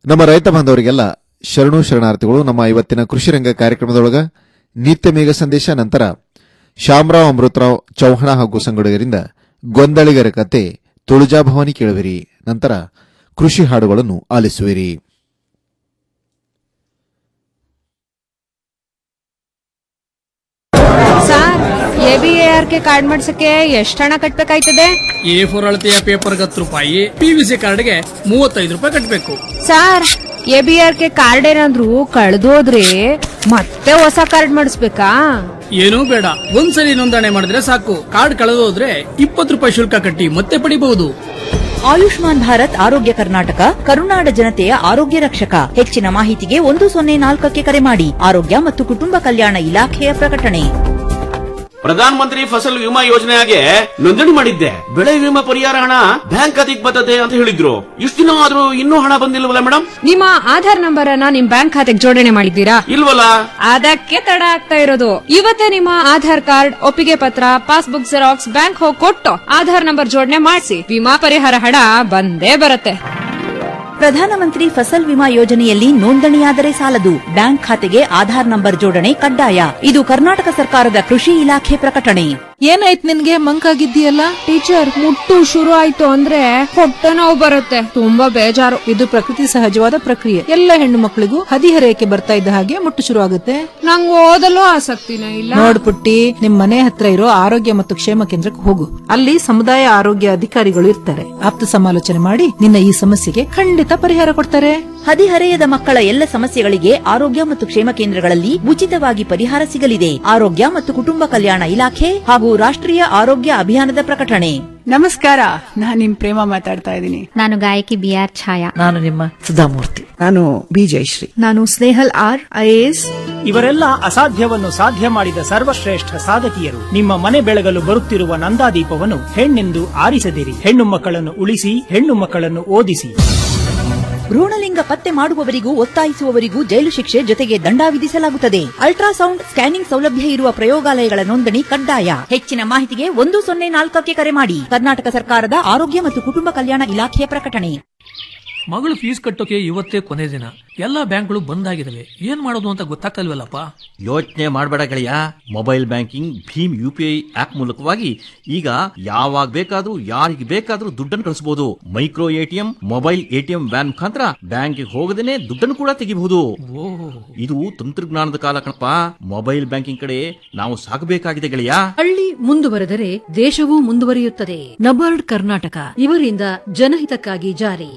ನಮ್ಮ ರೈತ ಬಾಂಧವರಿಗೆಲ್ಲ ಶರಣು ಶರಣಾರ್ಥಿಗಳು ನಮ್ಮ ಇವತ್ತಿನ ಕೃಷಿ ರಂಗ ಕಾರ್ಯಕ್ರಮದೊಳಗ ನಿತ್ಯ ಮೇಘ ಸಂದೇಶ ನಂತರ ಶಾಮರಾವ್ ಅಮೃತರಾವ್ ಚೌಹಾಣ ಹಾಗೂ ಸಂಗಡಿಗರಿಂದ ಗೊಂದಳಿಗರ ಕತೆ ತುಳಜಾಭವಾನಿ ಕೇಳುವಿರಿ ನಂತರ ಕೃಷಿ ಹಾಡುಗಳನ್ನು ಆಲಿಸುವಿರಿ sir A B A R K card ಮಾಡ್ಸಕ್ಕೆ ಎಷ್ಟು ಹಣ ಕಟ್ಬೇಕಾಯ್ತದೆ ಎ ಫೋರ್ ಅಳತೆಯ ಪೇಪರ್ಗೆ ಹತ್ತು ರೂಪಾಯಿ ಪಿ ವಿ ಸಿ ಕಾರ್ಡ್ಗೆ ಮೂವತ್ತೈದು ರೂಪಾಯಿ ಕಟ್ಟಬೇಕು sir A B R K card ಏನಾದ್ರು ಕಳ್ದೋದ್ರೆ ಮತ್ತೆ ಹೊಸ ಕಾರ್ಡ್ ಮಾಡಿಸ್ಬೇಕಾ ಏನೂ ಬೇಡ ಒಂದ್ಸಲಿ ನೋಂದಣಿ ಮಾಡಿದ್ರೆ ಸಾಕು ಕಾರ್ಡ್ ಕಳೆದೋದ್ರೆ ಇಪ್ಪತ್ತು ರೂಪಾಯಿ ಶುಲ್ಕ ಕಟ್ಟಿ ಮತ್ತೆ ಪಡಿಬಹುದು ಆಯುಷ್ಮಾನ್ ಭಾರತ್ ಆರೋಗ್ಯ ಕರ್ನಾಟಕ ಕರುನಾಡ ಜನತೆಯ ಆರೋಗ್ಯ ರಕ್ಷಕ ಹೆಚ್ಚಿನ ಮಾಹಿತಿಗೆ ಒಂದು ಸೊನ್ನೆ ನಾಲ್ಕಕ್ಕೆ ಕರೆ ಮಾಡಿ ಆರೋಗ್ಯ ಮತ್ತು ಕುಟುಂಬ ಕಲ್ಯಾಣ ಇಲಾಖೆಯ ಪ್ರಕಟಣೆ ಪ್ರಧಾನ ಮಂತ್ರಿ ಫಸಲ್ ವಿಮಾ ಯೋಜನೆಗೆ ನೋಂದಣಿ ಮಾಡಿದ್ದೆ ಬೆಳೆ ವಿಮಾ ಪರಿಹಾರ ಹಣ ಬ್ಯಾಂಕ್ ಖಾತೆಗೆ ಬರ್ತದೆ ಅಂತ ಹೇಳಿದ್ರು ಇಷ್ಟು ದಿನ ಆದ್ರೂ ಇನ್ನೂ ಹಣ ಬಂದಿಲ್ವಲ್ಲ ಮೇಡಮ್ ನಿಮ್ಮ ಆಧಾರ್ ನಂಬರ್ ಅನ್ನ ನಿಮ್ ಬ್ಯಾಂಕ್ ಖಾತೆಗೆ ಜೋಡಣೆ ಮಾಡಿದ್ದೀರಾ ಇಲ್ವಲ್ಲ ಅದಕ್ಕೆ ತಡ ಆಗ್ತಾ ಇರೋದು ಇವತ್ತೇ ನಿಮ್ಮ ಆಧಾರ್ ಕಾರ್ಡ್ ಒಪ್ಪಿಗೆ ಪತ್ರ ಪಾಸ್ಬುಕ್ ಜೆರಾಕ್ಸ್ ಬ್ಯಾಂಕ್ ಹೋಗಿ ಕೊಟ್ಟು ಆಧಾರ್ ನಂಬರ್ ಜೋಡಣೆ ಮಾಡಿಸಿ ವಿಮಾ ಪರಿಹಾರ ಹಣ ಬಂದೇ ಬರುತ್ತೆ ಪ್ರಧಾನಮಂತ್ರಿ ಫಸಲ್ ವಿಮಾ ಯೋಜನೆಯಲ್ಲಿ ನೋಂದಣಿಯಾದರೆ ಸಾಲದು ಬ್ಯಾಂಕ್ ಖಾತೆಗೆ ಆಧಾರ್ ನಂಬರ್ ಜೋಡಣೆ ಕಡ್ಡಾಯ ಇದು ಕರ್ನಾಟಕ ಸರ್ಕಾರದ ಕೃಷಿ ಇಲಾಖೆ ಪ್ರಕಟಣೆ ಏನಾಯ್ತು ನಿನ್ಗೆ ಮಂಕಾಗಿದ್ದೀಯಲ್ಲ ಟೀಚರ್ ಮುಟ್ಟು ಶುರು ಆಯ್ತು ಅಂದ್ರೆ ಹೊಟ್ಟೆ ನೋವು ಬರುತ್ತೆ ತುಂಬಾ ಬೇಜಾರು ಇದು ಪ್ರಕೃತಿ ಸಹಜವಾದ ಪ್ರಕ್ರಿಯೆ ಎಲ್ಲ ಹೆಣ್ಣು ಮಕ್ಕಳಿಗೂ ಹದಿಹರೆಯಕ್ಕೆ ಬರ್ತಾ ಇದ್ದ ಹಾಗೆ ಮುಟ್ಟು ಶುರು ಆಗುತ್ತೆ ನಂಗೆ ಓದಲು ಆಸಕ್ತಿನೇ ಇಲ್ಲ ನೋಡ್ ಪುಟ್ಟಿ ನಿಮ್ ಮನೆ ಹತ್ರ ಇರೋ ಆರೋಗ್ಯ ಮತ್ತು ಕ್ಷೇಮ ಕೇಂದ್ರಕ್ಕೆ ಹೋಗು ಅಲ್ಲಿ ಸಮುದಾಯ ಆರೋಗ್ಯ ಅಧಿಕಾರಿಗಳು ಇರ್ತಾರೆ ಆಪ್ತ ಸಮಾಲೋಚನೆ ಮಾಡಿ ನಿನ್ನ ಈ ಸಮಸ್ಯೆಗೆ ಖಂಡಿತ ಪರಿಹಾರ ಕೊಡ್ತಾರೆ ಹದಿಹರೆಯದ ಮಕ್ಕಳ ಎಲ್ಲ ಸಮಸ್ಯೆಗಳಿಗೆ ಆರೋಗ್ಯ ಮತ್ತು ಕ್ಷೇಮ ಕೇಂದ್ರಗಳಲ್ಲಿ ಉಚಿತವಾಗಿ ಪರಿಹಾರ ಸಿಗಲಿದೆ ಆರೋಗ್ಯ ಮತ್ತು ಕುಟುಂಬ ಕಲ್ಯಾಣ ಇಲಾಖೆ ಹಾಗೂ ರಾಷ್ಟ್ರೀಯ ಆರೋಗ್ಯ ಅಭಿಯಾನದ ಪ್ರಕಟಣೆ ನಮಸ್ಕಾರ ನಾನ್ ನಿಮ್ ಪ್ರೇಮ ಮಾತಾಡ್ತಾ ಇದ್ದೀನಿ ನಾನು ಗಾಯಕಿ ಬಿ ಆರ್ ಛಾಯಾ ನಾನು ನಿಮ್ಮ ಸುಧಾಮೂರ್ತಿ ನಾನು ಬಿ ಜಯಶ್ರೀ ನಾನು ಸ್ನೇಹಲ್ ಆರ್ ಐಎಎಸ್ ಇವರೆಲ್ಲ ಅಸಾಧ್ಯವನ್ನು ಸಾಧ್ಯ ಮಾಡಿದ ಸರ್ವಶ್ರೇಷ್ಠ ಸಾಧಕಿಯರು ನಿಮ್ಮ ಮನೆ ಬೆಳಗಲು ಬರುತ್ತಿರುವ ನಂದಾದೀಪವನ್ನು ಹೆಣ್ಣೆಂದು ಆರಿಸದಿರಿ ಹೆಣ್ಣು ಮಕ್ಕಳನ್ನು ಉಳಿಸಿ ಹೆಣ್ಣು ಮಕ್ಕಳನ್ನು ಓದಿಸಿ ಭ್ರೂಣಲಿಂಗ ಪತ್ತೆ ಮಾಡುವವರಿಗೂ ಒತ್ತಾಯಿಸುವವರಿಗೂ ಜೈಲು ಶಿಕ್ಷೆ ಜೊತೆಗೆ ದಂಡ ವಿಧಿಸಲಾಗುತ್ತದೆ ಅಲ್ಟ್ರಾಸೌಂಡ್ ಸ್ಕ್ಯಾನಿಂಗ್ ಸೌಲಭ್ಯ ಇರುವ ಪ್ರಯೋಗಾಲಯಗಳ ನೋಂದಣಿ ಕಡ್ಡಾಯ ಹೆಚ್ಚಿನ ಮಾಹಿತಿಗೆ ಒಂದು ಸೊನ್ನೆ ನಾಲ್ಕಕ್ಕೆ ಕರೆ ಮಾಡಿ ಕರ್ನಾಟಕ ಸರ್ಕಾರದ ಆರೋಗ್ಯ ಮತ್ತು ಕುಟುಂಬ ಕಲ್ಯಾಣ ಇಲಾಖೆಯ ಪ್ರಕಟಣೆ ಮಗಳು ಫೀಸ್ ಕಟ್ಟೋಕೆ ಇವತ್ತೇ ಕೊನೆ ದಿನ ಎಲ್ಲಾ ಬ್ಯಾಂಕ್ಗಳು ಬಂದ್ ಆಗಿದಾವೆ ಏನ್ ಮಾಡೋದು ಅಂತ ಗೊತ್ತಾಗ್ತಲ್ವಲ್ಲಪ್ಪ ಯೋಚನೆ ಮಾಡಬೇಡ ಗೆಳೆಯ ಮೊಬೈಲ್ ಬ್ಯಾಂಕಿಂಗ್ ಭೀಮ್ ಯು ಪಿ ಐ ಆಪ್ ಮೂಲಕವಾಗಿ ಈಗ ಯಾವಾಗ ಬೇಕಾದ್ರೂ ಯಾರಿಗೆ ಬೇಕಾದ್ರೂ ದುಡ್ಡನ್ನು ಕಳಿಸಬಹುದು micro ATM mobile ATM van ಮುಖಾಂತರ ಬ್ಯಾಂಕ್ಗೆ ಹೋಗದೇನೆ ದುಡ್ಡನ್ನು ಕೂಡ ತೆಗಿಬಹುದು ಇದು ತಂತ್ರಜ್ಞಾನದ ಕಾಲ ಕಣಪ್ಪ ಮೊಬೈಲ್ ಬ್ಯಾಂಕಿಂಗ್ ಕಡೆ ನಾವು ಸಾಗಬೇಕಾಗಿದೆ ಗೆಳೆಯ ಹಳ್ಳಿ ಮುಂದುವರೆದರೆ ದೇಶವೂ ಮುಂದುವರಿಯುತ್ತದೆ ನಬಾರ್ಡ್ ಕರ್ನಾಟಕ ಇವರಿಂದ ಜನಹಿತಕ್ಕಾಗಿ ಜಾರಿ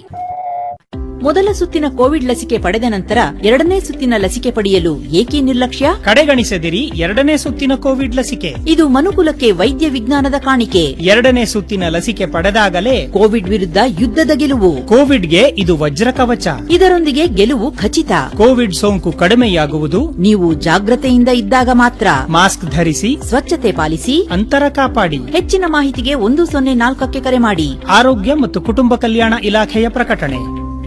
ಮೊದಲ ಸುತ್ತಿನ ಕೋವಿಡ್ ಲಸಿಕೆ ಪಡೆದ ನಂತರ ಎರಡನೇ ಸುತ್ತಿನ ಲಸಿಕೆ ಪಡೆಯಲು ಏಕೆ ನಿರ್ಲಕ್ಷ್ಯ ಕಡೆಗಣಿಸದಿರಿ ಎರಡನೇ ಸುತ್ತಿನ ಕೋವಿಡ್ ಲಸಿಕೆ ಇದು ಮನುಕುಲಕ್ಕೆ ವೈದ್ಯ ವಿಜ್ಞಾನದ ಕಾಣಿಕೆ ಎರಡನೇ ಸುತ್ತಿನ ಲಸಿಕೆ ಪಡೆದಾಗಲೇ ಕೋವಿಡ್ ವಿರುದ್ಧ ಯುದ್ಧದ ಗೆಲುವು ಕೋವಿಡ್ಗೆ ಇದು ವಜ್ರ ಕವಚ ಇದರೊಂದಿಗೆ ಗೆಲುವು ಖಚಿತ ಕೋವಿಡ್ ಸೋಂಕು ಕಡಿಮೆಯಾಗುವುದು ನೀವು ಜಾಗ್ರತೆಯಿಂದ ಇದ್ದಾಗ ಮಾತ್ರ ಮಾಸ್ಕ್ ಧರಿಸಿ ಸ್ವಚ್ಛತೆ ಪಾಲಿಸಿ ಅಂತರ ಕಾಪಾಡಿ ಹೆಚ್ಚಿನ ಮಾಹಿತಿಗೆ ಒಂದು ಸೊನ್ನೆ ನಾಲ್ಕಕ್ಕೆ ಕರೆ ಮಾಡಿ ಆರೋಗ್ಯ ಮತ್ತು ಕುಟುಂಬ ಕಲ್ಯಾಣ ಇಲಾಖೆಯ ಪ್ರಕಟಣೆ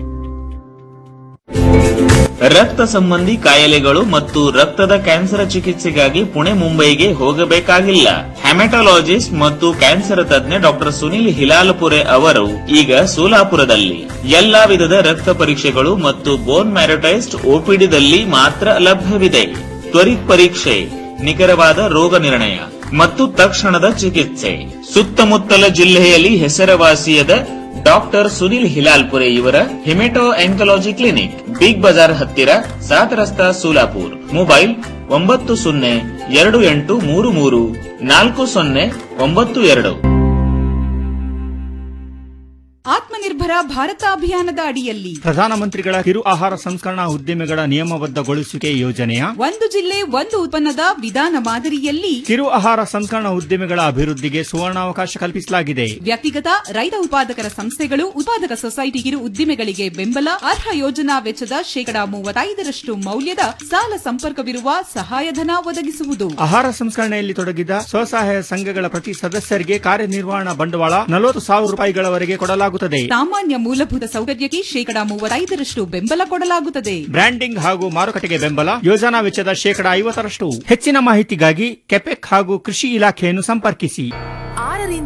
ರಕ್ತ ಸಂಬಂಧಿ ಕಾಯಿಲೆಗಳು ಮತ್ತು ರಕ್ತದ ಕ್ಯಾನ್ಸರ್ ಚಿಕಿತ್ಸೆಗಾಗಿ ಪುಣೆ ಮುಂಬೈಗೆ ಹೋಗಬೇಕಾಗಿಲ್ಲ ಹೆಮಟೊಲಾಜಿಸ್ಟ್ ಮತ್ತು ಕ್ಯಾನ್ಸರ್ ತಜ್ಞ ಡಾಕ್ಟರ್ ಸುನಿಲ್ ಹಿಲಾಲಪುರೆ ಅವರು ಈಗ ಸೋಲಾಪುರದಲ್ಲಿ ಎಲ್ಲಾ ವಿಧದ ರಕ್ತ ಪರೀಕ್ಷೆಗಳು ಮತ್ತು ಬೋನ್ ಮ್ಯಾರಟೈಸ್ಡ್ ಓಪಿಡಿದಲ್ಲಿ ಮಾತ್ರ ಲಭ್ಯವಿದೆ ತ್ವರಿತ್ ಪರೀಕ್ಷೆ ನಿಖರವಾದ ರೋಗ ನಿರ್ಣಯ ಮತ್ತು ತಕ್ಷಣದ ಚಿಕಿತ್ಸೆ ಸುತ್ತಮುತ್ತಲ ಜಿಲ್ಲೆಯಲ್ಲಿ ಹೆಸರುವಾಸಿಯಾದ ಡಾಕ್ಟರ್ ಸುನಿಲ್ ಹಿಲಾಲ್ಪುರೆ ಇವರ haemato oncology clinic Big Bazaar ಹತ್ತಿರ ಸಾತ್ ರಸ್ತಾ ಸೋಲಾಪುರ್ ಮೊಬೈಲ್ ಒಂಬತ್ತು ಸೊನ್ನೆ ಎರಡು ಎಂಟು ಮೂರು ಮೂರು ನಾಲ್ಕು ಸೊನ್ನೆ ಒಂಬತ್ತು ಎರಡು ಆತ್ಮನಿರ್ಭರ ಭಾರತ ಅಭಿಯಾನದ ಅಡಿಯಲ್ಲಿ ಪ್ರಧಾನಮಂತ್ರಿಗಳ ಕಿರು ಆಹಾರ ಸಂಸ್ಕರಣಾ ಉದ್ದಿಮೆಗಳ ನಿಯಮಬದ್ಧಗೊಳಿಸುವಿಕೆ ಯೋಜನೆಯ ಒಂದು ಜಿಲ್ಲೆ ಒಂದು ಉತ್ಪನ್ನದ ವಿಧಾನ ಮಾದರಿಯಲ್ಲಿ ಕಿರು ಆಹಾರ ಸಂಸ್ಕರಣಾ ಉದ್ದಿಮೆಗಳ ಅಭಿವೃದ್ಧಿಗೆ ಸುವರ್ಣಾವಕಾಶ ಕಲ್ಪಿಸಲಾಗಿದೆ ವ್ಯಕ್ತಿಗತ ರೈತ ಉತ್ಪಾದಕರ ಸಂಸ್ಥೆಗಳು ಉತ್ಪಾದಕ ಸೊಸೈಟಿ ಕಿರು ಉದ್ದಿಮೆಗಳಿಗೆ ಬೆಂಬಲ ಅರ್ಹ ಯೋಜನಾ ವೆಚ್ಚದ ಶೇಕಡಾ ಮೂವತ್ತೈದರಷ್ಟು ಮೌಲ್ಯದ ಸಾಲ ಸಂಪರ್ಕವಿರುವ ಸಹಾಯಧನ ಒದಗಿಸುವುದು ಆಹಾರ ಸಂಸ್ಕರಣೆಯಲ್ಲಿ ತೊಡಗಿದ ಸ್ವಸಹಾಯ ಸಂಘಗಳ ಪ್ರತಿ ಸದಸ್ಯರಿಗೆ ಕಾರ್ಯನಿರ್ವಹಣಾ ಬಂಡವಾಳ ನಲವತ್ತು ಸಾವಿರ ರೂಪಾಯಿಗಳವರೆಗೆ ಕೊಡಲಾಗುತ್ತದೆ ಸಾಮಾನ್ಯ ಮೂಲಭೂತ ಸೌಕರ್ಯಕ್ಕೆ ಶೇಕಡಾ ಮೂವತ್ತೈದರಷ್ಟು ಬೆಂಬಲ ಕೊಡಲಾಗುತ್ತದೆ ಬ್ರ್ಯಾಂಡಿಂಗ್ ಹಾಗೂ ಮಾರುಕಟ್ಟೆಗೆ ಬೆಂಬಲ ಯೋಜನಾ ವೆಚ್ಚದ ಶೇಕಡಾ ಐವತ್ತರಷ್ಟು ಹೆಚ್ಚಿನ ಮಾಹಿತಿಗಾಗಿ ಕೆಪೆಕ್ ಹಾಗೂ ಕೃಷಿ ಇಲಾಖೆಯನ್ನು ಸಂಪರ್ಕಿಸಿ ಆರರಿಂದ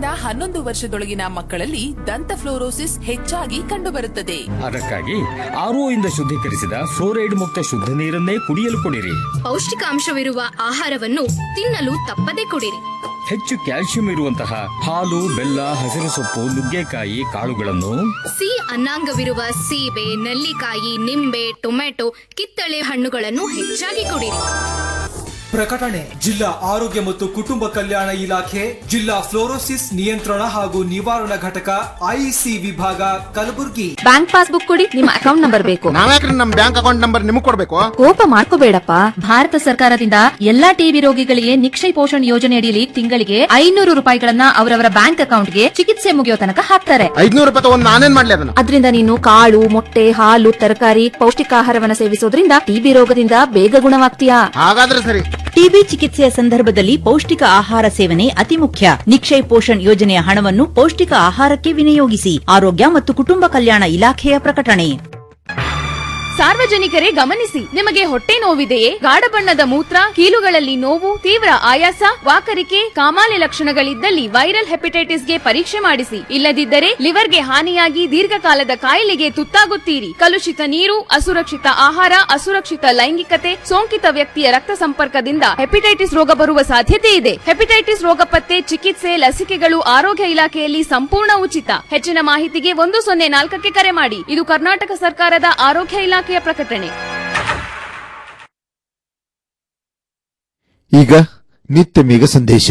ಐದರಿಂದ ಹನ್ನೊಂದು ವರ್ಷದೊಳಗಿನ ಮಕ್ಕಳಲ್ಲಿ ದಂತ ಫ್ಲೋರೋಸಿಸ್ ಹೆಚ್ಚಾಗಿ ಕಂಡುಬರುತ್ತದೆ ಅದಕ್ಕಾಗಿ ಆರ್ಒ ಇಂದ ಶುದ್ಧೀಕರಿಸಿದ ಫ್ಲೋರೈಡ್ ಮುಕ್ತ ಶುದ್ಧ ನೀರನ್ನೇ ಕುಡಿಯಲು ಕೊಡಿರಿ ಪೌಷ್ಟಿಕಾಂಶವಿರುವ ಆಹಾರವನ್ನು ತಿನ್ನಲು ತಪ್ಪದೆ ಕೊಡಿರಿ ಹೆಚ್ಚು ಕ್ಯಾಲ್ಸಿಯಂ ಇರುವಂತಹ ಹಾಲು ಬೆಲ್ಲ ಹಸಿರು ಸೊಪ್ಪು ನುಗ್ಗೆಕಾಯಿ ಕಾಳುಗಳನ್ನು ಸಿ ಅನ್ನಾಂಗವಿರುವ ಸೀಬೆ ನೆಲ್ಲಿಕಾಯಿ ನಿಂಬೆ ಟೊಮೆಟೊ ಕಿತ್ತಳೆ ಹಣ್ಣುಗಳನ್ನು ಹೆಚ್ಚಾಗಿ ಕೊಡಿರಿ ಪ್ರಕಟಣೆ ಜಿಲ್ಲಾ ಆರೋಗ್ಯ ಮತ್ತು ಕುಟುಂಬ ಕಲ್ಯಾಣ ಇಲಾಖೆ ಜಿಲ್ಲಾ ಫ್ಲೋರೋಸಿಸ್ ನಿಯಂತ್ರಣ ಹಾಗೂ ನಿವಾರಣಾ ಘಟಕ ಐಸಿ ವಿಭಾಗ ಕಲಬುರಗಿ ಬ್ಯಾಂಕ್ ಪಾಸ್ಬುಕ್ ಕೊಡಿ ನಿಮ್ಮ ಅಕೌಂಟ್ ನಂಬರ್ ಬೇಕು ನಾವ್ಯಾಕ್ರಿ ನಮ್ ಬ್ಯಾಂಕ್ ಅಕೌಂಟ್ ನಂಬರ್ ನಿಮಗ್ ಕೊಡ್ಬೇಕು ಕೋಪ ಮಾಡ್ಕೋಬೇಡಪ್ಪ ಭಾರತ ಸರ್ಕಾರದಿಂದ ಎಲ್ಲಾ ಟಿಬಿ ರೋಗಿಗಳಿಗೆ ನಿಕ್ಷಯ ಪೋಷಣ್ ಯೋಜನೆ ಅಡಿಯಲ್ಲಿ ತಿಂಗಳಿಗೆ ಐನೂರು ರೂಪಾಯಿಗಳನ್ನ ಅವರವರ ಬ್ಯಾಂಕ್ ಅಕೌಂಟ್ಗೆ ಚಿಕಿತ್ಸೆ ಮುಗಿಯೋ ತನಕ ಹಾಕ್ತಾರೆ ಐದ್ನೂರು ರೂಪಾಯಿ ತಗೊಂಡ್ ನಾನೇನ್ ಮಾಡ್ಲಿ ಅದನ್ನ ಅದರಿಂದ ನೀನು ಕಾಳು ಮೊಟ್ಟೆ ಹಾಲು ತರಕಾರಿ ಪೌಷ್ಟಿಕಾಹಾರವನ್ನ ಸೇವಿಸೋದ್ರಿಂದ ಟಿಬಿ ರೋಗದಿಂದ ಬೇಗ ಗುಣವಾಗ್ತೀಯಾ ಹಾಗಾದ್ರೆ ಸರಿ ಟಿಬಿ ಚಿಕಿತ್ಸೆಯ ಸಂದರ್ಭದಲ್ಲಿ ಪೌಷ್ಟಿಕ ಆಹಾರ ಸೇವನೆ ಅತಿ ಮುಖ್ಯ ನಿಕ್ಷಯ್ ಪೋಷಣ್ ಯೋಜನೆಯ ಹಣವನ್ನು ಪೌಷ್ಟಿಕ ಆಹಾರಕ್ಕೆ ವಿನಿಯೋಗಿಸಿ ಆರೋಗ್ಯ ಮತ್ತು ಕುಟುಂಬ ಕಲ್ಯಾಣ ಇಲಾಖೆಯ ಪ್ರಕಟಣೆ ಸಾರ್ವಜನಿಕರೇ ಗಮನಿಸಿ ನಿಮಗೆ ಹೊಟ್ಟೆ ನೋವಿದೆಯೇ ಗಾಢ ಬಣ್ಣದ ಮೂತ್ರ ಕೀಲುಗಳಲ್ಲಿ ನೋವು ತೀವ್ರ ಆಯಾಸ ವಾಕರಿಕೆ ಕಾಮಾಲೆ ಲಕ್ಷಣಗಳಿದ್ದಲ್ಲಿ ವೈರಲ್ ಹೆಪಟೈಟಿಸ್ಗೆ ಪರೀಕ್ಷೆ ಮಾಡಿಸಿ ಇಲ್ಲದಿದ್ದರೆ ಲಿವರ್ಗೆ ಹಾನಿಯಾಗಿ ದೀರ್ಘಕಾಲದ ಕಾಯಿಲೆಗೆ ತುತ್ತಾಗುತ್ತೀರಿ ಕಲುಷಿತ ನೀರು ಅಸುರಕ್ಷಿತ ಆಹಾರ ಅಸುರಕ್ಷಿತ ಲೈಂಗಿಕತೆ ಸೋಂಕಿತ ವ್ಯಕ್ತಿಯ ರಕ್ತ ಸಂಪರ್ಕದಿಂದ ಹೆಪಟೈಟಿಸ್ ರೋಗ ಬರುವ ಸಾಧ್ಯತೆ ಇದೆ ಹೆಪಟೈಟಿಸ್ ರೋಗ ಪತ್ತೆ ಚಿಕಿತ್ಸೆ ಲಸಿಕೆಗಳು ಆರೋಗ್ಯ ಇಲಾಖೆಯಲ್ಲಿ ಸಂಪೂರ್ಣ ಉಚಿತ ಹೆಚ್ಚಿನ ಮಾಹಿತಿಗೆ ಒಂದು ಸೊನ್ನೆ ನಾಲ್ಕಕ್ಕೆ ಕರೆ ಮಾಡಿ ಇದು ಕರ್ನಾಟಕ ಸರ್ಕಾರದ ಆರೋಗ್ಯ ಇಲಾಖೆಯ ಪ್ರಕಟಣೆ ಈಗ ನಿತ್ಯ ಮೇಘ ಸಂದೇಶ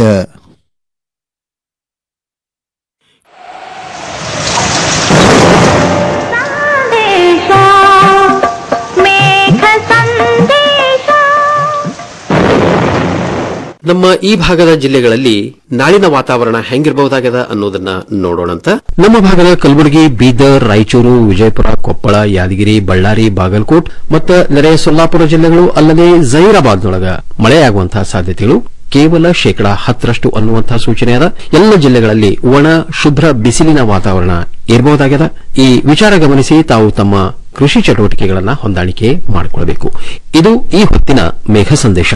ನಮ್ಮ ಈ ಭಾಗದ ಜಿಲ್ಲೆಗಳಲ್ಲಿ ನಾಳಿನ ವಾತಾವರಣ ಹೆಂಗಿರಬಹುದಾಗದ ಅನ್ನೋದನ್ನ ನೋಡೋಣಂತ ನಮ್ಮ ಭಾಗದ ಕಲಬುರಗಿ ಬೀದರ್ ರಾಯಚೂರು ವಿಜಯಪುರ ಕೊಪ್ಪಳ ಯಾದಗಿರಿ ಬಳ್ಳಾರಿ ಬಾಗಲಕೋಟ್ ಮತ್ತು ನೆರೆಯ ಸೊಲ್ಲಾಪುರ ಜಿಲ್ಲೆಗಳು ಅಲ್ಲದೆ ಜೈರಾಬಾದ್ನೊಳಗ ಮಳೆಯಾಗುವಂತಹ ಸಾಧ್ಯತೆಗಳು ಕೇವಲ ಶೇಕಡಾ ಹತ್ತರಷ್ಟು ಅನ್ನುವಂತಹ ಸೂಚನೆಯಾದ ಎಲ್ಲ ಜಿಲ್ಲೆಗಳಲ್ಲಿ ಒಣ ಶುಭ್ರ ಬಿಸಿಲಿನ ವಾತಾವರಣ ಇರಬಹುದಾಗ್ಯದ ಈ ವಿಚಾರ ಗಮನಿಸಿ ತಾವು ತಮ್ಮ ಕೃಷಿ ಚಟುವಟಿಕೆಗಳನ್ನ ಹೊಂದಾಣಿಕೆ ಮಾಡಿಕೊಳ್ಳಬೇಕು ಇದು ಈ ಹೊತ್ತಿನ ಮೇಘ ಸಂದೇಶ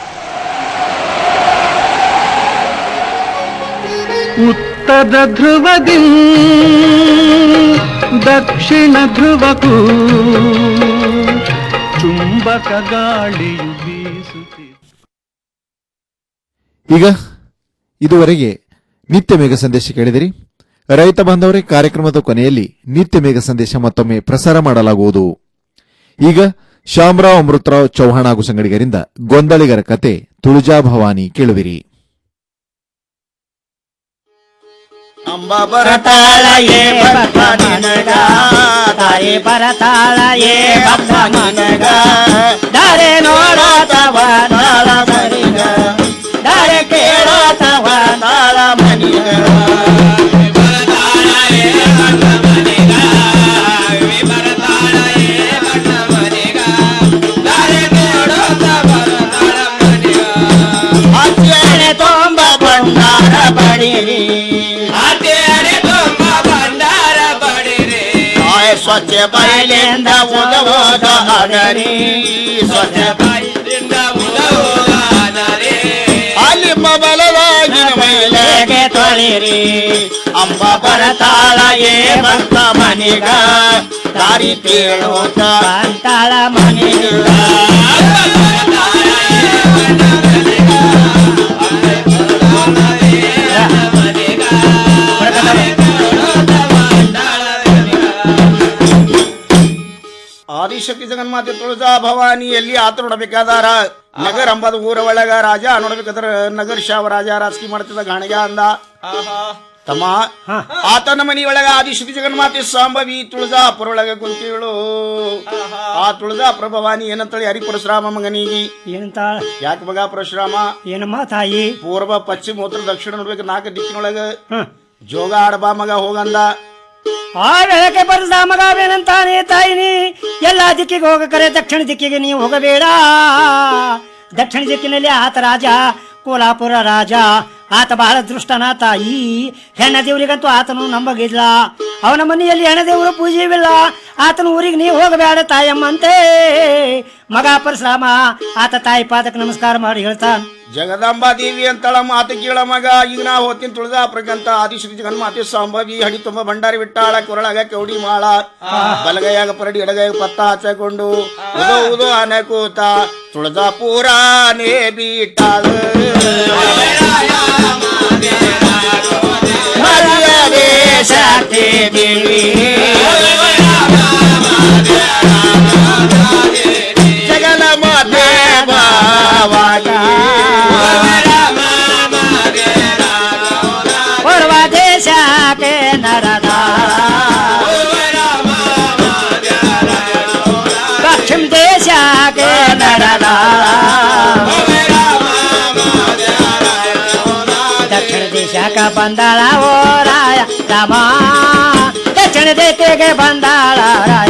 ಉತ್ತರ ಧ್ರುವದಿ ದಕ್ಷಿಣ ಧ್ರುವಕ್ಕೂ ಚುಂಬಕ ಗಾಳಿಯು ಬೀಸುತ್ತಿದೆ ಈಗ ಇದುವರೆಗೆ ನಿತ್ಯ ಮೇಘ ಸಂದೇಶ ಕೇಳಿದಿರಿ ರೈತ ಬಾಂಧವರೇ ಕಾರ್ಯಕ್ರಮದ ಕೊನೆಯಲ್ಲಿ ನಿತ್ಯ ಮೇಘ ಸಂದೇಶ ಮತ್ತೊಮ್ಮೆ ಪ್ರಸಾರ ಮಾಡಲಾಗುವುದು ಈಗ ಶಾಮರಾವ್ ಅಮೃತರಾವ್ ಚೌಹಾಣ್ ಹಾಗೂ ಸಂಗಡಿಗರಿಂದ ಗೊಂದಳಿಗರ ಕತೆ ತುಳಜಾ ಭವಾನಿ ಕೇಳುವಿರಿ ಅಂಬ ಬರತಾಳಯೇ ಬಪ್ಪ ನಿನಗ ತಾಯಿ ಬರತಾಳಯೇ ಬಪ್ಪ ನಿನಗ ದಾರೆ ನೋಡತವ ತಾಳ ಮನಿಗ ದಾರೆ ಕೇಳತವ ತಾಳ ಮನಿಗ ಅಚ್ಚನೆ ತೊಂಬ ಬಂಡಾರ ಬಡಿರಿ ಆಯ್ ಸ್ವಚ್ಛ ಬಯಲಿಂದ ಉದವೋದ ಹಗರಿ ಸ್ವಚ್ಛ ಬಯಲಿಂದ ಉದವೋದ ಅಲ್ಲಿ ಬಬಲವಾಗಿನ ಮೈಲೆಗೆ ತೊಳಿರಿ ಅಂಬ ಬರತಾಳ ಏ ಬಂತ ಮನಿಗ ದಾರಿ ತೇಳೋತ ಅಂತಾಳ ಮನಿಗ ಆದಿಶಕ್ತಿ ಜಗನ್ಮಾತೆ ತುಳಜಾ ಭವಾನಿ ಎಲ್ಲಿ ಆತ ನೋಡಬೇಕಾದಾರ ನಗರ ಅಂಬದ ಊರ ಒಳಗ ರಾಜ ನೋಡ್ಬೇಕಾದ್ರ ನಗರ ಶಾವ ರಾಜ ರಾಜಕೀಯ ಮಾಡ್ತಿದ್ದ ಗಾಣಿಗ ಅಂದ ತಮ್ಮ ಆತನ ಮನಿ ಒಳಗ ಆದಿಶಕ್ತಿ ಜಗನ್ಮಾತೆ ಸಾಂಬವಿ ತುಳಜಾಪುರ ಒಳಗ ಕುಂತಿಳು ಆ ತುಳಜಾಪುರ ಭವಾನಿ ಏನಂತೇಳಿ ಹರಿ ಪರಶುರಾಮ ಮಗನಿಗಿ ಏನಂತ ಯಾಕೆ ಮಗ ಪರಶುರಾಮ ಏನಮ್ಮ ತಾಯಿ ಪೂರ್ವ ಪಶ್ಚಿಮ ಉತ್ತರ ದಕ್ಷಿಣ ನೋಡ್ಬೇಕು ನಾಲ್ಕು ದಿಕ್ಕಿನೊಳಗ ಜೋಗ ಆಡಬಾ ಮಗ ಹೋಗಂದ ಆ ವೇಳಕ್ಕೆ ಬರದ ಮಗವೇನಂತಾನೆ ತಾಯಿನಿ ಎಲ್ಲ ದಿಕ್ಕಿಗೆ ಹೋಗಕರೆ ದಕ್ಷಿಣ ದಿಕ್ಕಿಗೆ ನೀವು ಹೋಗಬೇಡ ದಕ್ಷಿಣ ದಿಕ್ಕಿನಲ್ಲಿ ಆತ ರಾಜ ಕೋಲಾಪುರ ರಾಜ ಆತ ಬಹಳ ದೃಷ್ಟನ ತಾಯಿ ಹೆಣ್ಣ ದೇವರಿಗಂತೂ ಆತನು ನಂಬಗಿಲ್ಲ ಅವನ ಮನೆಯಲ್ಲಿ ಹೆಣ್ಣ ದೇವರು ಪೂಜೆವಿಲ್ಲ ಆತನ ಊರಿಗೆ ನೀವು ಹೋಗಬೇಡ ತಾಯಮ್ಮಂತೆ ಮಗ ಪರಶುರಾಮ ಆತ ತಾಯಿ ಪಾದಕ್ಕೆ ನಮಸ್ಕಾರ ಮಾಡಿ ಹೇಳ್ತಾನ ಜಗದಾಂಬಾ ದೇವಿ ಅಂತಳ ಮಾತು ಕೇಳ ಮಗ ಈಗ ನಾ ಹೋಗ್ತೀನಿ ತುಳಜಾಪುರಕ್ಕಂತ ಆದಿಶ್ರೀ ಜಗನ್ಮಾತೆ ಸಂಭವಿ ಹಡಿ ತುಂಬ ಭಂಡಾರಿ ಬಿಟ್ಟಾಳ ಕೊರಳಾಗ ಕೌಡಿ ಮಾಳ ಬಲಗೈಯಾಗ ಪರಡಿ ಎಡಗೈಯಾಗ ಪತ್ತ ಹಚ್ಚಕೊಂಡು ಉದೋ ಉದೋ ಆನೆ ಕೂತ ತುಳಜಾಪುರಾನೇ ಬಿಟ್ಟಾಳ ಮರ್ಯಾದೆ ಶಾಂತಿ ದೇವಿ ಜಗಲ ಮಾತೆ ಬಾವಾಗ ಪೂರ್ವ ದೇಶಕ್ಕೆ ನರದ ಪಶ್ಚಿಮ ದೇಶಕ್ಕೆ ನರದ ದಕ್ಷಿಣ ದೇಶಕ್ಕೆ ಬಂದಾಳ ಓ ರಾಯ ರಾಮ ದಕ್ಷಿಣ ದೇಶಕ್ಕೆ ಬಂದಾಳ ರಾಯ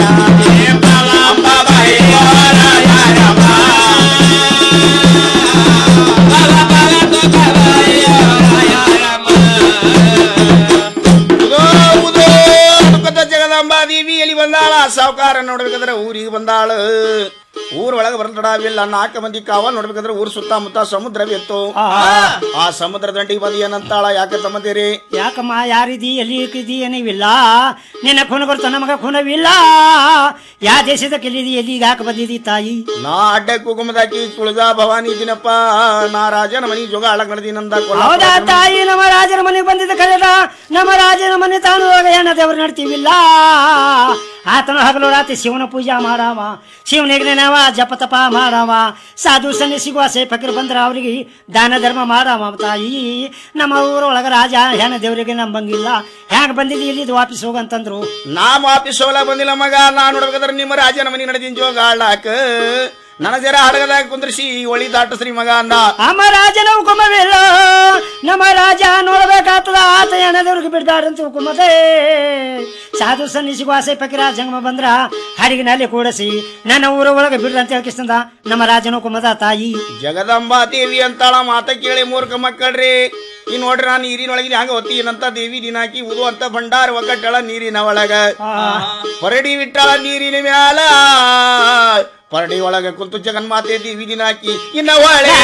ಉದೋ ಉದೋ ಅನ್ಕೊತ ಜಗದಾಂಬಾ ದೇವಿ ಎಲ್ಲಿ ಬಂದಾಳ ಸಾವುಕಾರ ನೋಡ್ಬೇಕಾದ್ರೆ ಊರಿಗೆ ಬಂದಾಳ ಊರ್ ಒಳಗೆ ಬರತಡಾವಿಲ್ಲ ನಾಲ್ಕು ಮಂದಿ ಕಾವ ನೋಡ್ಬೇಕಾದ್ರೆ ಊರ್ ಸುತ್ತಮುತ್ತ ಸಮುದ್ರವಿತ್ತು ಆ ಸಮುದ್ರ ದಂಡಿಗೆ ಬಂದು ಏನಂತಾಳ ಯಾಕೆ ತಮ್ಮದಿರಿ ಯಾಕಮ್ಮ ಯಾರಿದಿ ಎಲ್ಲಿ ಇಕ್ಕಿದಿ ಏನಿವಿಲ್ಲ ನಿನ್ನ ಖುನ ಬರ್ತ ನಮಗ ಖುನವಿಲ್ಲ ಯಾ ದೇಶದ ಕೆಲ್ಲಿದಿ ಎಲ್ಲಿ ಯಾಕೆ ಬಂದಿದಿ ತಾಯಿ ನಾ ಅಡ್ಡ ಕುಗುಮದಾಕಿ ತುಳಜಾ ಭವಾನಿ ದಿನಪ್ಪ ನಾ ರಾಜನ ಮನಿ ಜೋಗ ಅಳಗ್ ನಡೆದಿನಂದ ಹೌದಾ ತಾಯಿ ನಮ್ಮ ರಾಜನ ಮನೆಗೆ ಬಂದಿದ್ದ ಕಳೆದ ನಮ್ಮ ರಾಜನ ಮನೆ ತಾನು ಹೆಣ್ಣ ದೇವ್ರು ನಡ್ತೀವಿಲ್ಲ ಆತನ ಹಗಲು ರಾತ್ರಿ ಶಿವನ ಪೂಜಾ ಮಾಡಾವ ಶಿವನಿಗೆ ನೆನವ ಜಪ ತಪ ಮಾಡಾವ ಸಾಧು ಸನ್ನಿಸಿಗುವ ಸೇ ಫಕೀರ್ ಬಂದ್ರ ಅವ್ರಿಗೆ ದಾನ ಧರ್ಮ ಮಾಡಾವ ತಾಯಿ ನಮ್ಮ ಊರೊಳಗ ರಾಜ ಹೆಣ್ಣ ದೇವರಿಗೆ ನಂಬಂಗಿಲ್ಲ ಹ್ಯಾಂಗ ಬಂದಿದ್ದಿ ಇಲ್ಲಿ ವಾಪಸ್ ಹೋಗಂತಂದ್ರು ನಾ ವಾಪಿಸ್ ಹೋಗ್ಲಾ ಬಂದಿಲ್ಲ ಮಗ ನಾ ನೋಡ್ಬೇಕಾದ್ರೆ ನಿಮ್ಮ ರಾಜನ ಮನಿ ನಡೆದಿನ ಜೋಗ ಆಳಾಕ ನನ್ನ ಜರ ಹಡಗದಾಗ ಕುಂದ್ರಿಸಿ ಒಳಿ ದಾಟಸ್ರಿ ಮಗ ಅಂದ ನಮ್ಮ ರಾಜನ ಹುಕುಮವಿಲ್ಲ ನಮ್ಮ ರಾಜ ನೋಡ್ಬೇಕಾಗ್ತದ ಆತ ಏನದವ್ರಿಗೆ ಬಿಡ್ದಾರಂತ ಹುಕುಮದೆ ಸಾಧು ಸನ್ನಿಸಿಗೂ ಆಸೆ ಪಕಿರ ಜಂಗಮ ಬಂದ್ರ ಹಡಗಿನಲ್ಲಿ ಕೂಡಿಸಿ ನನ್ನ ಊರ ಒಳಗೆ ಬಿಡ್ರಿ ಅಂತ ಹೇಳ್ಕಿಸ್ತಂದ ನಮ್ಮ ರಾಜನ ಹುಕುಮದ ತಾಯಿ ಜಗದಂಬಾ ದೇವಿ ಅಂತಾಳ ಮಾತ ಕೇಳಿ ಮೂರ್ಖ ಮಕ್ಕಳ್ರಿ ಈ ನೋಡ್ರಿ ನಾನು ನೀರಿನೊಳಗೆ ಹಂಗ ಹೊತ್ತೀನಂತ ದೇವಿ ದಿನಾಕಿ ಉದು ಅಂತ ಭಂಡಾರ ಒಕ್ಕಟ್ಟಳ ನೀರಿನ ಒಳಗ ಪರಡಿ ಬಿಟ್ಟಾಳ ನೀರಿನ ಮ್ಯಾಲ ಪರಡಿ ಒಳಗ ಕುಂತು ಜಗನ್ಮಾತೆ ದೇವಿ ದಿನಾಕಿ ಇನ್ನ ಒಳೆ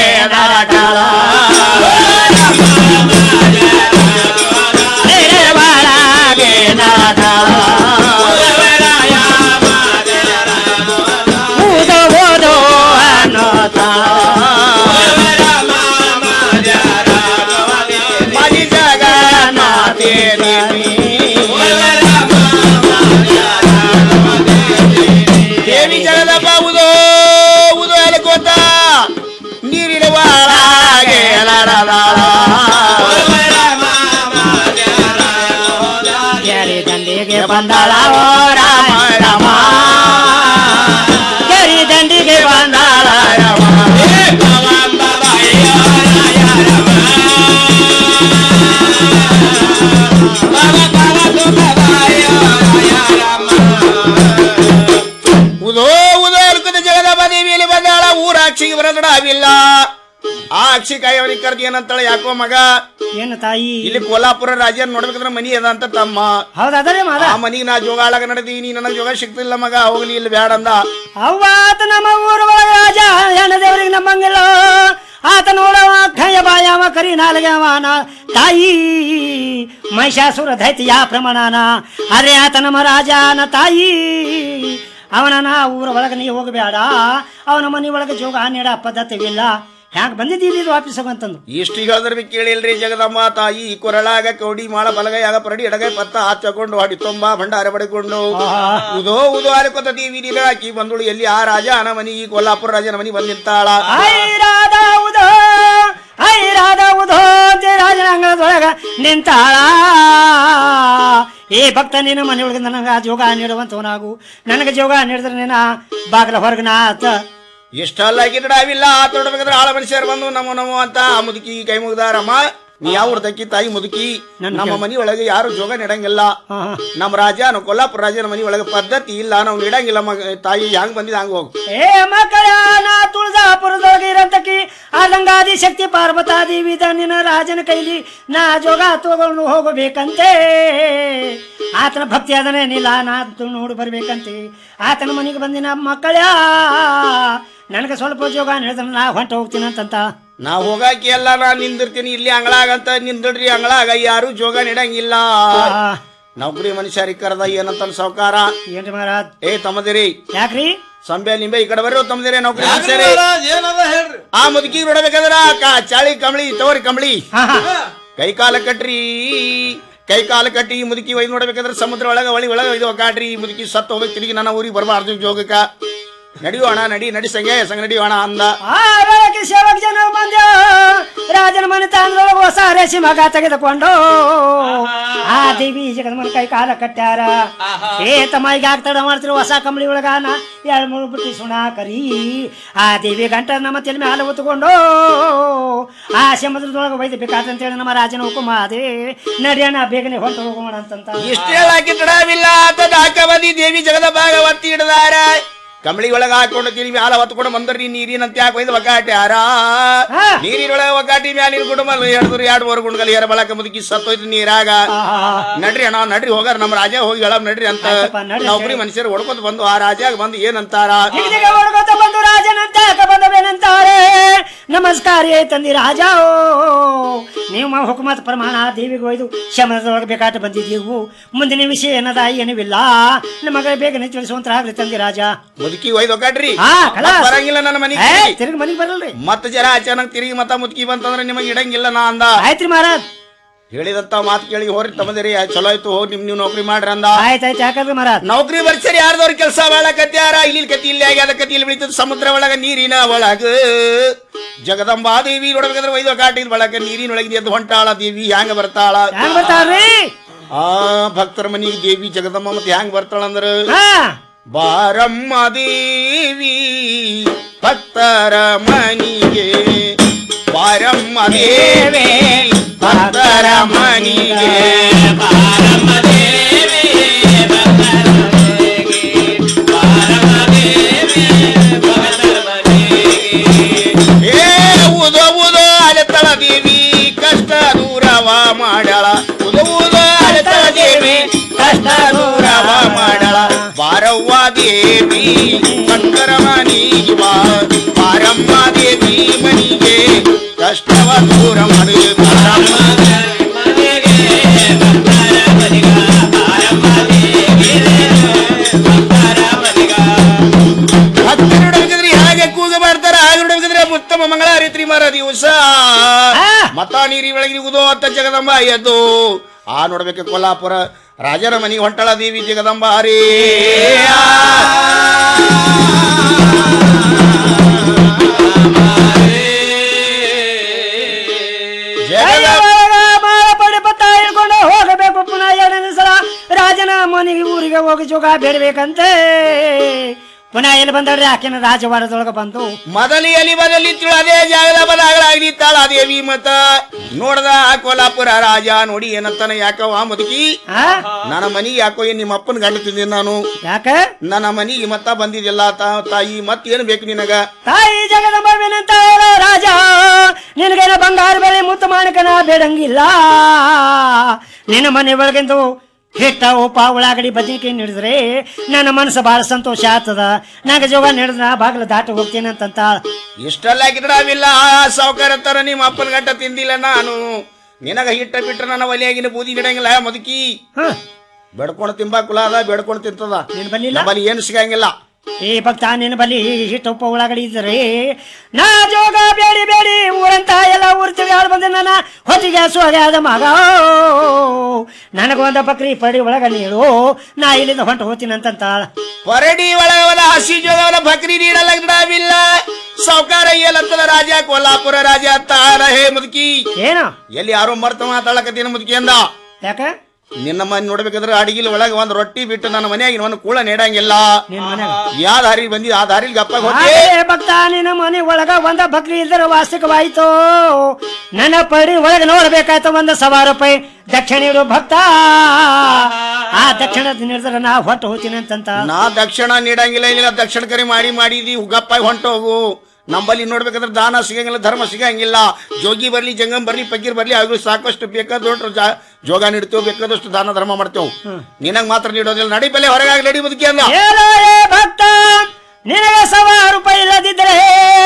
ಊದೋ ಓದೋ ಅನ್ನೋತ ಮನಿ ಜಗನ್ನಾಥೆ ದೇವಿ ದೇವಿ ಜಗದಪ್ಪ ಉದೋ ಉದೋ ಎಲಕೋತ ನೀರಿನ ಒಳಗೆ ಕೆರೆ ದಂಡಿಗೆ ಬಂದಾಳ ಓ ರಾಮ ರಾಮ ಕೆರೆ ದಂಡಿಗೆ ಬಂದಾಳ ರಾಮ ಉದೋ ಉದೋ ಎಲ್ಕದ ಜಗದಪ್ಪ ದೇವಿಯಲ್ಲಿ ಬಂದಾಳ ಊರ ಅಕ್ಷಿಗೆ ಬರದಡಾವಿಲ್ಲ ಆ ಅಕ್ಷಿ ಕಾಯವನಿಗೆ ಕರ್ದಿ ಏನಂತಾಳ ಯಾಕೋ ಮಗ ಏನು ತಾಯಿ ಇಲ್ಲಿ ಕೋಲಾಪುರ ರಾಜ್ಯನ್ ನೋಡ್ಬೇಕಂದ್ರೆ ಮನಿ ಅದ ಅಂತ ತಮ್ಮ ಹೌದದರೆ ಮಾದ ಆ ಮನಿಗೆ ನಾ ಜೋಗಾಳಗ ನಡೆದೀನಿ ನನಗೆ ಜೋಗ ಸಿಗ್ತಿಲ್ಲ ಮಗ ಹೋಗ್ಲಿ ಇಲ್ಲಿ ಬ್ಯಾಡ ಅಂದ ಅವ್ವ ಆತ ನಮ್ಮ ಊರ ಒಳಗ ರಾಜ ಹೆಣ್ಣ ದೇವರಿಗೆ ನಂಬಂಗಿಲ್ಲ ಆತ ನೋಡವ ಕೈಯ ಬಾಯವ ಕರಿ ನಾಲ್ಗೆ ಅವನ ತಾಯಿ ಮಹಿಷಾಸುರ ದೈತ್ಯ ಪ್ರಮಾಣನ ಅರೆ ಆತ ನಮ್ಮ ರಾಜನ ತಾಯಿ ಅವನನ ಊರ ಒಳಗೆ ನೀ ಹೋಗಬೇಡ ಅವನ ಮನೆ ಒಳಗೆ ಜೋಗ ನೀಡ ಪದ್ಧತಿವಿಲ್ಲ ಹ್ಯಾಂಗ ಬಂದಿದ್ದೀರಿ ಇದು ವಾಪಸ್ ಹೋಗಂತಂದು ಇಷ್ಟು ಹೇಳಿದ್ರೆ ಕೇಳಿಲ್ರಿ ಜಗದಮ್ಮ ತಾಯಿ ಕೊರಳಾಗ ಕೌಡಿ ಮಾಳ ಬಲಗೈಯಾಗ ಪರಡಿ ಎಡಗೈ ಪತ್ತ ಹಚ್ಚಕೊಂಡು ಹಾಡಿ ತುಂಬಾ ಭಂಡಾರ ಪಡೆಕೊಂಡು ಉದೋ ಉದೋ ಅರಕೊತ ದೇವಿ ದಿನ ಆಕಿ ಬಂದಳು ಎಲ್ಲಿ ಆ ರಾಜ ಅನ ಮನಿ ಈ ಕೊಲ್ಲಾಪುರ ರಾಜನ ಮನಿ ಬಂದಿರ್ತಾಳ ಐರಾದ ಉದೋ ಐರಾದ ಉದೋ ಅಂತ ರಾಜನ ಅಂಗಳದೊಳಗ ನಿಂತಾಳ ಏ ಭಕ್ತ ನೀನು ಮನೆಯೊಳಗೆ ನನಗ ಜೋಗ ನೀಡುವಂತವನಾಗು ನನಗೆ ಜೋಗ ನೀಡಿದ್ರೆ ನೀನ ಬಾಗಿಲ ಹೊರಗೆ ನಾತ ಇಷ್ಟಲ್ಲ ಗಿಡಾವಿಲ್ಲ ಆತ ನೋಡ್ಬೇಕಾದ್ರೆ ಆಳ ಮನುಷ್ಯರು ಬಂದು ನಮೋ ನಮೋ ಅಂತ ಆ ಮುದುಕಿ ಕೈ ಮುಗ್ದಾರಮ್ಮ ನೀ ಯಾವ ತಕ್ಕಿ ತಾಯಿ ಮುದುಕಿ ನಮ್ಮ ಮನಿ ಒಳಗೆ ಯಾರು ಜೋಗ ನೀಡಂಗಿಲ್ಲ ನಮ್ಮ ರಾಜ ನಾವು ಕೊಲ್ಲಾಪುರ ರಾಜನ ಮನಿ ಒಳಗೆ ಪದ್ಧತಿ ಇಲ್ಲ ನಾವು ನೀಡಂಗಿಲ್ಲ ಮಗ ತಾಯಿ ಹೆಂಗ್ ಬಂದಿದ್ ಹಂಗ ಹೋಗು ಏ ಮಕ್ಕಳ ನಾ ತುಳಜಾಪುರದೊಳಗೆ ಇರಂತಕಿ ಆದಂಗಾದಿ ಶಕ್ತಿ ಪಾರ್ವತಾ ದೇವಿ ನಿನ್ನ ರಾಜನ ಕೈಲಿ ನಾ ಜೋಗ ತಗೊಂಡು ಹೋಗಬೇಕಂತೆ ಆತನ ಭಕ್ತಿ ಅದನೇನಿಲ್ಲ ನಾ ತು- ನೋಡಿ ಬರ್ಬೇಕಂತೆ ಆತನ ಮನೆಗೆ ಬಂದಿನ ಮಕ್ಕಳ ನನಗೆ ಸ್ವಲ್ಪ ಜೋಗ ನಡೆದ್ರೆ ನಾ ಹೊಂಟ ಹೋಗ್ತೀನಿ ಅಂತಂತ ನಾ ಹೋಗಾಕಿ ಎಲ್ಲ ನಾ ನಿಂದಿರ್ತೀನಿ ಇಲ್ಲಿ ಅಂಗಳಾಗ ಅಂತ ನಿಂದಿಡ್ರಿ ಅಂಗಳಾಗ ಯಾರು ಜೋಗ ನೀಡಂಗಿಲ್ಲ ನೌಕರಿ ಮನುಷ್ಯರಿ ಕರೆದ ಏನಂತ ಸಾವುಕಾರ ಏನ್ರಿ ಮಹಾರಾಜ್ ಏ ತಮ್ಮದಿರಿ ಯಾಕ್ರಿ ಸಂಬೆ ನಿಂಬೆ ಈ ಕಡೆ ಬರ್ರಿ ತಮ್ಮದಿರಿ ನೌಕರಿ ಮನುಷ್ಯರೇ ಆ ಮುದುಕಿ ನೋಡಬೇಕಾದ್ರ ಕಾ- ಚಾಳಿ ಕಂಬಳಿ ತವರಿ ಕಂಬಳಿ ಕೈ ಕಾಲ ಕಟ್ರಿ ಕೈ ಕಾಲ ಕಟ್ಟಿ ಈ ಮುದುಕಿ ಒಯ್ದು ನೋಡ್ಬೇಕಾದ್ರೆ ಸಮುದ್ರ ಒಳಗ ಒಳಿ ಒಳಗ ಇದು ಕಾಡ್ರಿ ಈ ಮುದುಕಿ ಸತ್ತು ಹೋಗ್ಬೇಕು ತಿರುಗಿ ನನ್ನ ಊರಿಗೆ ಬರಬಾರ್ದು ಜೋಗಕ್ಕ ನಡಿಯೋಣ ನಡಿ ನಡಿ ಸಂಗೆ ಸಂಗ ನಡಿಯೋಣ ಅಂದ ಆರೋಗ್ಯ ಸೇವಕ ಜನ ಬಂದ ರಾಜನ ಮನೆ ತಾಂದ್ರೊಳಗೆ ಹೊಸ ರೇಸಿ ಮಗ ತೆಗೆದುಕೊಂಡು ಆ ದೇವಿ ಜಗನ್ಮನ ಕೈ ಕಾಲ ಕಟ್ಟ್ಯಾರ ಏ ತಮ್ಮ ಈಗ ಆಗ್ತಾಡ ಮಾಡ್ತಿರು ಹೊಸ ಕಂಬಳಿ ಒಳಗ ನಾ ಎರಡ್ ಮೂರು ಬಿಟ್ಟು ಸುಣ ಕರಿ ಆ ದೇವಿ ಗಂಟ ನಮ್ಮ ತಲೆ ಮೇಲೆ ಹಾಲು ಹೊತ್ತುಕೊಂಡು ಆ ಸಮುದ್ರದೊಳಗೆ ಒಯ್ದು ಬೇಕಾದಂತೇಳಿ ನಮ್ಮ ರಾಜನ ಹುಕುಮ ಅದೇ ನಡಿಯೋಣ ಬೇಗನೆ ಹೊಂಟು ಹೋಗೋಣ ಅಂತಂತ ಇಷ್ಟೇ ಹಾಕಿ ತಡವಿಲ್ಲ ಅಂತ ನಾಲ್ಕವದಿ ದೇವಿ ಜಗದ ಭಾಗ ಒತ್ತಿ ಹಿಡ್ದಾರ ಕಂಬಳಿ ಒಳಗ ಹಾಕೊಂಡು ತಿರುಗಿ ಮ್ಯಾಲ ಹೊತ್ಕೊಂಡು ಬಂದ್ರಿ ನೀರಿನಂತ ಯಾಕೆ ಒಯ್ದು ಒಗ್ಗಾಟ್ಯಾರ ನೀರಿನೊಳಗ ಒಗ್ಗಾಟಿ ಮ್ಯಾಲಿನ ಕುಟುಂಬ ಹಿಡಿದ್ರು ಎರಡು ಮೂರು ಗುಂಡ್ಗಲ್ ಏರ ಬಳಕ ಮುದುಕಿ ಸತ್ತೋಯ್ತು ನೀರಾಗ ನಡ್ರಿ ಅಣ್ಣ ನಡ್ರಿ ಹೋಗಾರ ನಮ್ಮ ರಾಜ ಹೋಗಿ ಹೇಳ ನಡ್ರಿ ಅಂತ ನೌಕರಿ ಮನುಷ್ಯರು ಹೊಡ್ಕೊಂತ ಬಂದು ಆ ರಾಜಾಗ ಬಂದು ಏನಂತಾರ ಈಗ ಹೊಡ್ಕೊತ ಬಂದು ರಾಜನಂತ ಬಂದವೇನಂತಾರೆ ನಮಸ್ಕಾರ ಏ ತಂದಿ ರಾಜ ನೀವು ಹುಕುಮತ್ ಪ್ರಮಾಣ ದೇವಿಗೆ ಒಯ್ದು ಶಮನದೊಳಗೆ ಬೇಕಾಟ ಬಂದಿದ್ದೀವು ಮುಂದಿನ ವಿಷಯ ಏನದ ಏನಿಲ್ಲ ನಮಗೆ ಬೇಗನೆ ತಿಳಿಸುವಂತಾಗ್ಲಿ ತಂದಿ ರಾಜ ಮುದುಕಿ ಒಯ್ದು ಒಗ್ಗಾಡ್ರಿ ಹಾ, ಖಲಾಸ್. ಮತ್ತ್ ಬರಂಗಿಲ್ಲ ನನ್ನ ಮನೆಗೆ ಏ, ತಿರುಗಿ ಮನೆಗೆ ಬರಲ್ರಿ ಮತ್ತ ಜರ ಅಚಾನಕ್ ತಿರುಗಿ ಮತ್ತ ಮುದುಕಿ ಬಂತಂದ್ರೆ ನಿಮಗೆ ಇಡಂಗಿಲ್ಲ ನಾ ಅಂದ ಆಯ್ತ್ರಿ ಮಹಾರಾಜ್ ಹೇಳಿದಂತ ಮಾತು ಕೇಳಿ ಹೋರಿ ತಮ್ಮದಿರಿ ಚಲೋ ಆಯ್ತು ಹೋಗಿ ನಿಮ್ ನೀವು ನೌಕರಿ ಮಾಡ್ರಿ ಅಂದ ಆಯ್ತಾಯ್ತು ಯಾಕಂದ್ರೆ ಮಹಾರಾಜ್ ನೌಕರಿ ಬರ್ಸರಿ ಯಾರ್ದವ್ರ ಕೆಲಸ ಕತ್ಯಾರ ಇಲ್ಲಿ ಕತಿ ಇಲ್ಲಿ ಆಗ್ಯಾದ ಕತಿ ಇಲ್ಲಿ ಬೆಳೀತದ ಸಮುದ್ರ ಒಳಗ ನೀರಿನ ಒಳಗ ಜಗದಂಬಾ ದೇವಿ ನೋಡ್ಬೇಕಾದ್ರೆ ಒಯ್ದು ಕಾಟಿದ ಒಳಗ ನೀರಿನೊಳಗೆ ಎದ್ದು ಹೊಂಟಾಳ ದೇವಿ ಹ್ಯಾಂಗ ಬರ್ತಾಳ ಹ್ಯಾಂಗ ಬರ್ತಾಳ್ರಿ ಆ ಭಕ್ತರ ಮನಿಗೆ ದೇವಿ ಜಗದಮ್ಮ ಮತ್ತೆ ಹ್ಯಾಂಗ ಬರ್ತಾಳ ಅಂದ್ರ ಹಾ ಬಾರಮ್ಮ ದೇವಿ ಭಕ್ತರ ಮನಿಗೆ ಬಾರಮ್ಮ ದೇವಿ ಭಕ್ತರ ಮನಿಗೆ ಬಾರಮ್ಮ ದೇವಿ ಏ ಉದೋ ಉದೋ ಅಲೆತಳ ದೇವಿ ಕಷ್ಟ ದೂರವ ಮಾಡಳ ಉದೋ ಉದೋ ಅಲೆತಳ ದೇವಿ ಕಷ್ಟ ದೂರವ ಮಾಡಳ ಬಾರವ್ವ ದೇವಿ ಭಕ್ತರ ಮನಿಗೆ ಬಾ ಬಾರಮ್ಮ ದೇವಿ ಮನಿಗೆ ಕಷ್ಟವ ದೂರ ಮಾಡಿ ಬಾರಮ್ಮ ಭಕ್ತರು ನೋಡ್ಬೇಕಂದ್ರೆ ಹೇಗೆ ಕೂಗ ಮಾಡ್ತಾರ ಹಾಗೆ ನೋಡ್ಬೇಕಂದ್ರೆ ಉತ್ತಮ ಮಂಗಳಾರಿತ್ರಿ ಮರ ದಿವಸ ಮತ ನೀರಿ ಒಳಗೆ ಉದೋ ಅಂತ ಜಗದಂಬ ಎದ್ದು ಆ ನೋಡ್ಬೇಕು ಕೊಲ್ಲಾಪುರ ರಾಜರ ಮನೆಗೆ ಹೊಂಟಳ ದೇವಿ ಜಗದಂಬ ಹರೇ ಪಡೆ ಪತ್ತ ಹಿಡ್ಕೊಂಡು ಹೋಗಬೇಕು ಪುನಃ ಎರಡನೇ ಸಲ ರಾಜನ ಮನೆಗೆ ಊರಿಗೆ ಹೋಗಿ ಜೋಗ ಬೇಡಬೇಕಂತೆ ಪುನಃ ಎಲ್ಲಿ ಬಂದಳ್ರಿ ಆಕೆನ ರಾಜವಾಡದೊಳಗೆ ಬಂದು ಮೊದಲಿ ಎಲಿ ಬದಲಿ ತಿಳು ಅದೇ ಜಾಗದ ಬದಾಗಳಾಗ್ಲಿ ತಾಳ ದೇವಿ ಮತ ನೋಡ್ದ ಆ ಕೊಲ್ಲಾಪುರ ರಾಜ ನೋಡಿ ಏನಂತಾನ ಯಾಕವ ಮುದುಕಿ ನನ್ನ ಮನಿಗೆ ಯಾಕೋ ಏನ್ ನಿಮ್ಮ ಅಪ್ಪನ ಗಂಡ ತಿಂದಿನಿ ನಾನು ಯಾಕ ನನ್ನ ಮನಿಗೆ ಮತ್ತ ಬಂದಿದ್ದಿಲ್ಲ ತಾ- ತಾಯಿ ಮತ್ ಏನ್ ಬೇಕು ನಿನಗ ತಾಯಿ ಜಗದಂಬವಿನಂತ ಹೇಳೋ ರಾಜ ನಿನಗೇನ ಬಂಗಾರ ಬೆಳೆ ಮುತ್ತು ಮಾಣಿಕನ ಬೇಡಂಗಿಲ್ಲ ನಿನ್ನ ಮನೆ ಒಳಗಿಂದು ಹಿಟ್ಟ ಉಪ್ಪ ಉಳ್ಳಾಗಡಿ ಬದನೆಕಾಯಿ ನೀಡಿದ್ರೆ ನನ್ನ ಮನಸ್ಸು ಬಹಳ ಸಂತೋಷ ಆಗ್ತದ ನಂಗೆ ಜೋಗ ನಡೆದ್ರ ಬಾಗಿಲು ದಾಟಿ ಹೋಗ್ತೀನಿ ಅಂತಂತ ಇಷ್ಟೆಲ್ಲ ಗಿಡವಿಲ್ಲ ಸಾವುಕಾರ ತರ ನಿಮ್ಮ ಅಪ್ಪನ ಗಂಟ ತಿಂದಿಲ್ಲ ನಾನು ನಿನಗ ಹಿಟ್ಟ ಬಿಟ್ಟ ನನ್ನ ಒಲೆಯಾಗಿನ ಬೂದಿ ಗಿಡಂಗಿಲ್ಲ ಮದುಕಿ ಬೆಡ್ಕೊಂಡು ತಿಂಬಾ ಕುಲ ಅದ ಬೆಡ್ಕೊಂಡು ತಿಂತದ ನಮ್ಮಲ್ಲಿ ಏನು ಸಿಗಂಗಿಲ್ಲ ಈ ಭಕ್ತ ನಿನ್ನ ಬಲಿ ಹಿಟ್ಟು ಉಪ್ಪ ಉಳ್ಳಾಗಡಿ ಇದ್ರೆ ನಾ ಜೋಗ ಬೇಡಿ ಬೇಡಿ ಊರಂತ ಎಲ್ಲ ಊರ್ ತಿರುಗಾಡ್ ಬಂದೆ ನನ್ನ ಹೊತ್ತಿಗೆ ಸೋಗ್ಯಾದ ಮಗ ನನಗೊಂದ ಬಕ್ರಿ ಪಡಿ ಒಳಗ ನೀಡು ನಾ ಇಲ್ಲಿಂದ ಹೊಂಟು ಹೋಗ್ತೀನಿ ಅಂತಂತ ಪರಡಿ ಒಳಗವನ ಹಸಿ ಜೋಗವನ ಬಕ್ರಿ ನೀಡಲ್ಲ ಗಿಡವಿಲ್ಲ ಸಾವುಕಾರ ಏಲತ್ತದ ರಾಜ ಕೊಲ್ಲಾಪುರ ರಾಜ ತಾರ ಹೇ ಮುದುಕಿ ಏನು ಎಲ್ಲಿ ಯಾರೋ ಮರ್ತ ಮಾತಾಡಕತ್ತೀನಿ ಮುದುಕಿ ಅಂದ ಯಾಕ ನಿನ್ನ ಮನೆ ನೋಡ್ಬೇಕಾದ್ರೆ ಅಡಿಗಿಲ್ ಒಳಗೆ ಒಂದ್ ರೊಟ್ಟಿ ಬಿಟ್ಟು ನನ್ನ ಮನೆಯಾಗಿನ ಒಂದು ಕೂಳ ನೀಡಂಗಿಲ್ಲ ಯಾವ ದಾರಿ ಬಂದಿ ಆ ದಾರಿ ಗಪ್ಪಾಗ ಹೋಗಿ ಅದೇ ಭಕ್ತ ನಿನ್ನ ಮನೆ ಒಳಗ ಒಂದ ಬಕ್ರಿ ಇಲ್ದರ ವಾರ್ಷಿಕವಾಯ್ತು ನನ್ನ ಪಡಿ ಒಳಗ ನೋಡ್ಬೇಕಾಯ್ತು ಒಂದ ಸವಾ ರೂಪಾಯಿ ದಕ್ಷಿಣ ಇಡು ಭಕ್ತ ಆ ದಕ್ಷಿಣ ನೀಡಿದ್ರೆ ನಾ ಹೊಟ್ಟು ಹೋಗ್ತೀನಿ ಅಂತಂತ ನಾ ದಕ್ಷಿಣ ನೀಡಂಗಿಲ್ಲ ಇಲ್ಲ ದಕ್ಷಿಣ ಕರಿ ಮಾಡಿ ಮಾಡಿದಿ ಗಪ್ಪಾಗಿ ಹೊಂಟೋಗು ನಂಬಲ್ಲಿ ನೋಡ್ಬೇಕಾದ್ರೆ ದಾನ ಸಿಗಂಗಿಲ್ಲ ಧರ್ಮ ಸಿಗಂಗಿಲ್ಲ ಜೋಗಿ ಬರ್ಲಿ ಜಂಗಮ್ ಬರ್ಲಿ ಪಕ್ಕೀರ್ ಬರ್ಲಿ ಅವ್ರಿಗೆ ಸಾಕಷ್ಟು ಬೇಕಾದಷ್ಟು ಜಾ- ಜೋಗ ನೀಡ್ತೇವೆ ಬೇಕಾದಷ್ಟು ದಾನ ಧರ್ಮ ಮಾಡ್ತೇವೆ ನಿನಗ್ ಮಾತ್ರ ನೀಡೋದಿಲ್ಲ ನಡಿ ಬೆಲೆ ಹೊರಗಾಗಿ ನಡಿ ಬದುಕಿ ಅಂದ ಏನೋ ಏ ಭಕ್ತ ನಿನಗೆ ಸವಾ ರೂಪಾಯಿ ಇಲ್ಲದಿದ್ರೆ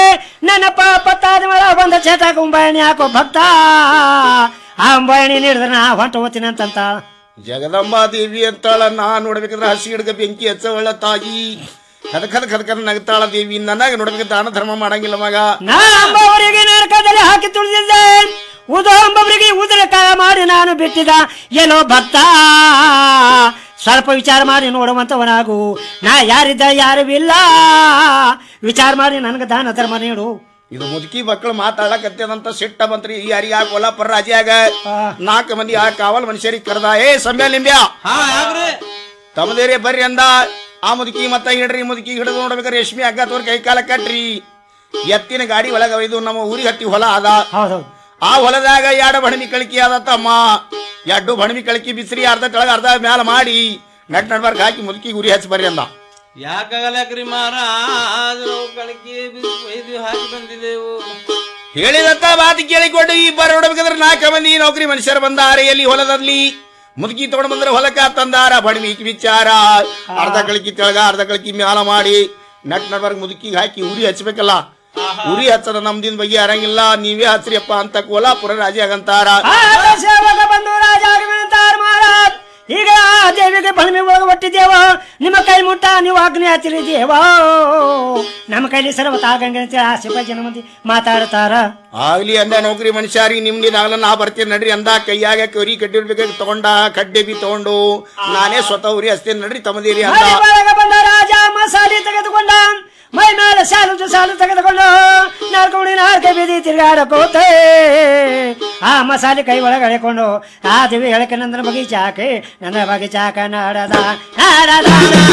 ನನ್ನ ಪಾಪ ತಾದ ಮಳ ಬಂದ ಚೇತ ಕುಂಬಾಯಣಿ ಹಾಕೋ ಭಕ್ತ ಆ ಅಂಬಾಯಣಿ ನೀಡಿದ್ರೆ ನಾ ಹೊಂಟ ಹೋಗ್ತೀನಿ ಅಂತಂತ ಜಗದಂಬಾ ದೇವಿ ಅಂತಾಳ ನಾ ನೋಡ್ಬೇಕಂದ್ರೆ ಹಸಿ ಹಿಡ್ಕ ಬೆಂಕಿ ಹಚ್ಚವಳ ತಾಯಿ ಕದ ಕದ ಕದ ಕದ ನಗ್ತಾಳ ದೇವಿ ನನಗ ನೋಡ್ಬೇಕು ದಾನ ಧರ್ಮ ಮಾಡಂಗಿಲ್ಲ ಮಗ ನಾ ಅಂಬವರಿಗೆ ನರಕದಲ್ಲಿ ಹಾಕಿ ತುಳಿದಿದ್ದೆ ಉದೋ ಅಂಬವರಿಗೆ ಉದರಕಾಯ ಮಾಡಿ ನಾನು ಬಿಟ್ಟಿದ ಏನೋ ಭಕ್ತ ಸ್ವಲ್ಪ ವಿಚಾರ ಮಾಡಿ ನೋಡುವಂತವನಾಗು ನಾ ಯಾರಿದ್ದ ಯಾರು ಇಲ್ಲ ವಿಚಾರ ಮಾಡಿ ನನಗೆ ದಾನ ಧರ್ಮ ನೀಡು ಇದು ಮುದುಕಿ ಮಕ್ಕಳು ಮಾತಾಡಕತ್ತದಂತ ಸಿಟ್ಟ ಬಂತ್ರಿ ಈ ಯಾರಿಗ ಕೊಲ್ಲಾಪುರ ರಾಜ್ಯಾಗ ನಾಲ್ಕು ಮಂದಿ ಆ ಕಾವಲ್ ಮನುಷ್ಯರಿಗೆ ಕರೆದ ಏ ಸಂಬ್ಯಾ ನಿಂಬ್ಯಾ ತಮ್ಮದೇರಿ ಬರ್ರಿ ಅಂದ ಆ ಮುದುಕಿ ಮತ್ತ ಹಿಡ್ರಿ ಮುದುಕಿ ಹಿಡಿದು ನೋಡ್ಬೇಕಾರೆ ರೇಷ್ಮೆ ಹಗ್ಗ ತೋರ್ ಕೈ ಕಾಲ ಕಟ್ರಿ ಎತ್ತಿನ ಗಾಡಿ ಒಳಗ ಒಯ್ದು ನಮ್ಮ ಊರಿಗೆ ಹತ್ತಿ ಹೊಲ ಅದ ಆ ಹೊಲದಾಗ ಎರಡು ಬಣಮಿ ಕಳಕಿ ಅದ ತಮ್ಮ ಎರಡು ಬಣಮಿ ಕಳಕಿ ಬಿಸ್ರಿ ಅರ್ಧ ಕೆಳಗ ಅರ್ಧ ಮ್ಯಾಲ ಮಾಡಿ ನಟ್ ನಡ್ಬಾರ್ಕ್ ಹಾಕಿ ಮುದುಕಿ ಗುರಿ ಹಚ್ಚಿ ಬರ್ರಿ ಅಂದ ಯಾಕಾಗಲ್ಯಾಕ್ರಿ ಮಾರ ನಾವು ಕಣಕಿ ಒಯ್ದು ಹಾಕಿ ಬಂದಿದ್ದೆವು ಹೇಳಿದಂತ ಮಾತು ಕೇಳಿಕೊಂಡು ಈ ಬರ ನೋಡ್ಬೇಕಾದ್ರೆ ನಾಲ್ಕು ಮಂದಿ ನೌಕರಿ ಮನುಷ್ಯರು ಬಂದಾರೆ ಎಲ್ಲಿ ಹೊಲದಲ್ಲಿ ಮುದುಕಿ ತಗೊಂಡ್ ಬಂದ್ರೆ ಹೊಲಕ್ಕ ತಂದಾರ ಬಡಮಿ ವಿಚಾರ ಅರ್ಧ ಕಳಕಿ ತೆಳಗ ಅರ್ಧ ಕಳಕಿ ಮ್ಯಾಲ ಮಾಡಿ ನಟ್ ನಡ್ಬರ್ಗ್ ಮುದುಕಿಗೆ ಹಾಕಿ ಉರಿ ಹಚ್ಬೇಕಲ್ಲ ಉರಿ ಹಚ್ಚದ ನಮ್ದಿನ ಬಗ್ಗೆ ಅರಂಗಿಲ್ಲ ನೀವೇ ಹಚ್ರಿಯಪ್ಪ ಅಂತ ಕೋಲಾಪುರ ರಾಜ್ಯಾಗಂತಾರ ಆತ ಸೇವಕ ಬಂದು ರಾಜ ಆಗಮಂತಾರ ಮಹಾರಾಜ್ ಈಗ ಆ ದೇವಿಗೆ ಬಣಮಿ ಒಳಗೆ ಒಟ್ಟಿದ್ದೇವ ನಿಮ್ಮ ಕೈ ಮುಟ್ಟ ನೀವು ಅಗ್ನಿ ಹಚ್ಚಿರಿ ದೇವ ನಮ್ಮ ಕೈಲಿ ಸರ್ವತ ಆಗಂಗೆ ಅಂತೇಳಿ ಆ ಸಿಪಾಯಿ ಜನ ಮಂದಿ ಮಾತಾಡ್ತಾರ ಆಗ್ಲಿ ಅಂದ ನೌಕರಿ ಮನುಷ್ಯರಿ ನಿಮ್ದಿನಾಗಲ್ಲ ನಾ ಬರ್ತೀನಿ ನಡ್ರಿ ಅಂದ ಕೈಯಾಗ ಕರಿ ಕಡ್ಡಿರ್ಬೇಕಾಗಿ ತಗೊಂಡ ಕಡ್ಡೆ ಬಿ ತಗೊಂಡು ನಾನೇ ಸ್ವತಃ ಉರಿ ಹಚ್ತೇನೆ ನಡ್ರಿ ತಮ್ಮದೇರಿ ಅಂದ ಮನೆ ಒಳಗೆ ಬಂದ ರಾಜ ಮಸಾಲೆ ತೆಗೆದುಕೊಂಡ ಮೈ ಮೇಲೆ ಸಾಲು ಸಾಲು ತೆಗೆದುಕೊಂಡು ನಾಲ್ಕು ನಾಲ್ಕು ಬೀದಿ ತಿರುಗಾಡಕೋತೆ ಆ ಮಸಾಲೆ ಕೈ ಒಳಗೆ ಎಳೆಕೊಂಡು ಆ ದೇವಿ ಎಳಕೆ ನಂದನ ಬಗೀಚಾಕೆ ನನ್ನ ಬಗೀಚಾಕ ನಾಡದ ನಾಡದ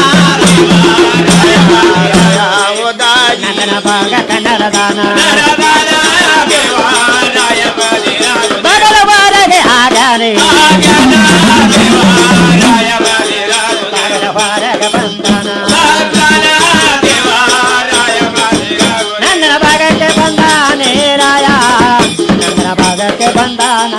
ನಂದನ ಭಾಗ ಕನ್ನಡದಾನ ಬಗಲ ಬಾರಗೆ ಆಗಾನೆ ಬಗಲ ಬಾರಗೆ ಬಂದನ ನಂದನ ಭಾಗಕ್ಕೆ ಬಂದಾನೆ ರಾಯ ನಂದನ ಭಾಗಕ್ಕೆ ಬಂದಾನ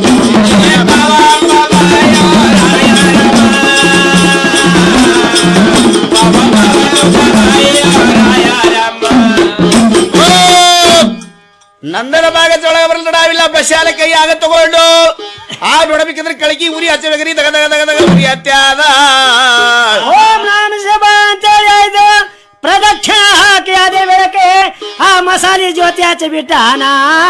ನಂದನ ಭಾಗ ಒಳಗೆ ಬರಲ್ದಾವಿಲ್ಲ ಬಸ್ಸಾಲ ಕೈಯಾಗ ತಗೊಂಡು ಆ ನೋಡಬೇಕಂದ್ರೆ ಕಳಕಿ ಉರಿ ಹಚ್ಚಬೇಕ್ರಿ ತಗ ತಗ ತಗ ತಗ ಉರಿ ಹತ್ಯಾದ ಓಂ ನಾಮ ಶಿವ ಅಂತೇಳಿ ಆಯ್ತು ಪ್ರದಕ್ಷಿಣ ಹಾಕಿ ಅದೇ ಬೆಳಕೆ ಆ ಮಸಾಲೆ ಜ್ಯೋತಿ ಹಚ್ಚಿ ಬಿಟ್ಟಾನ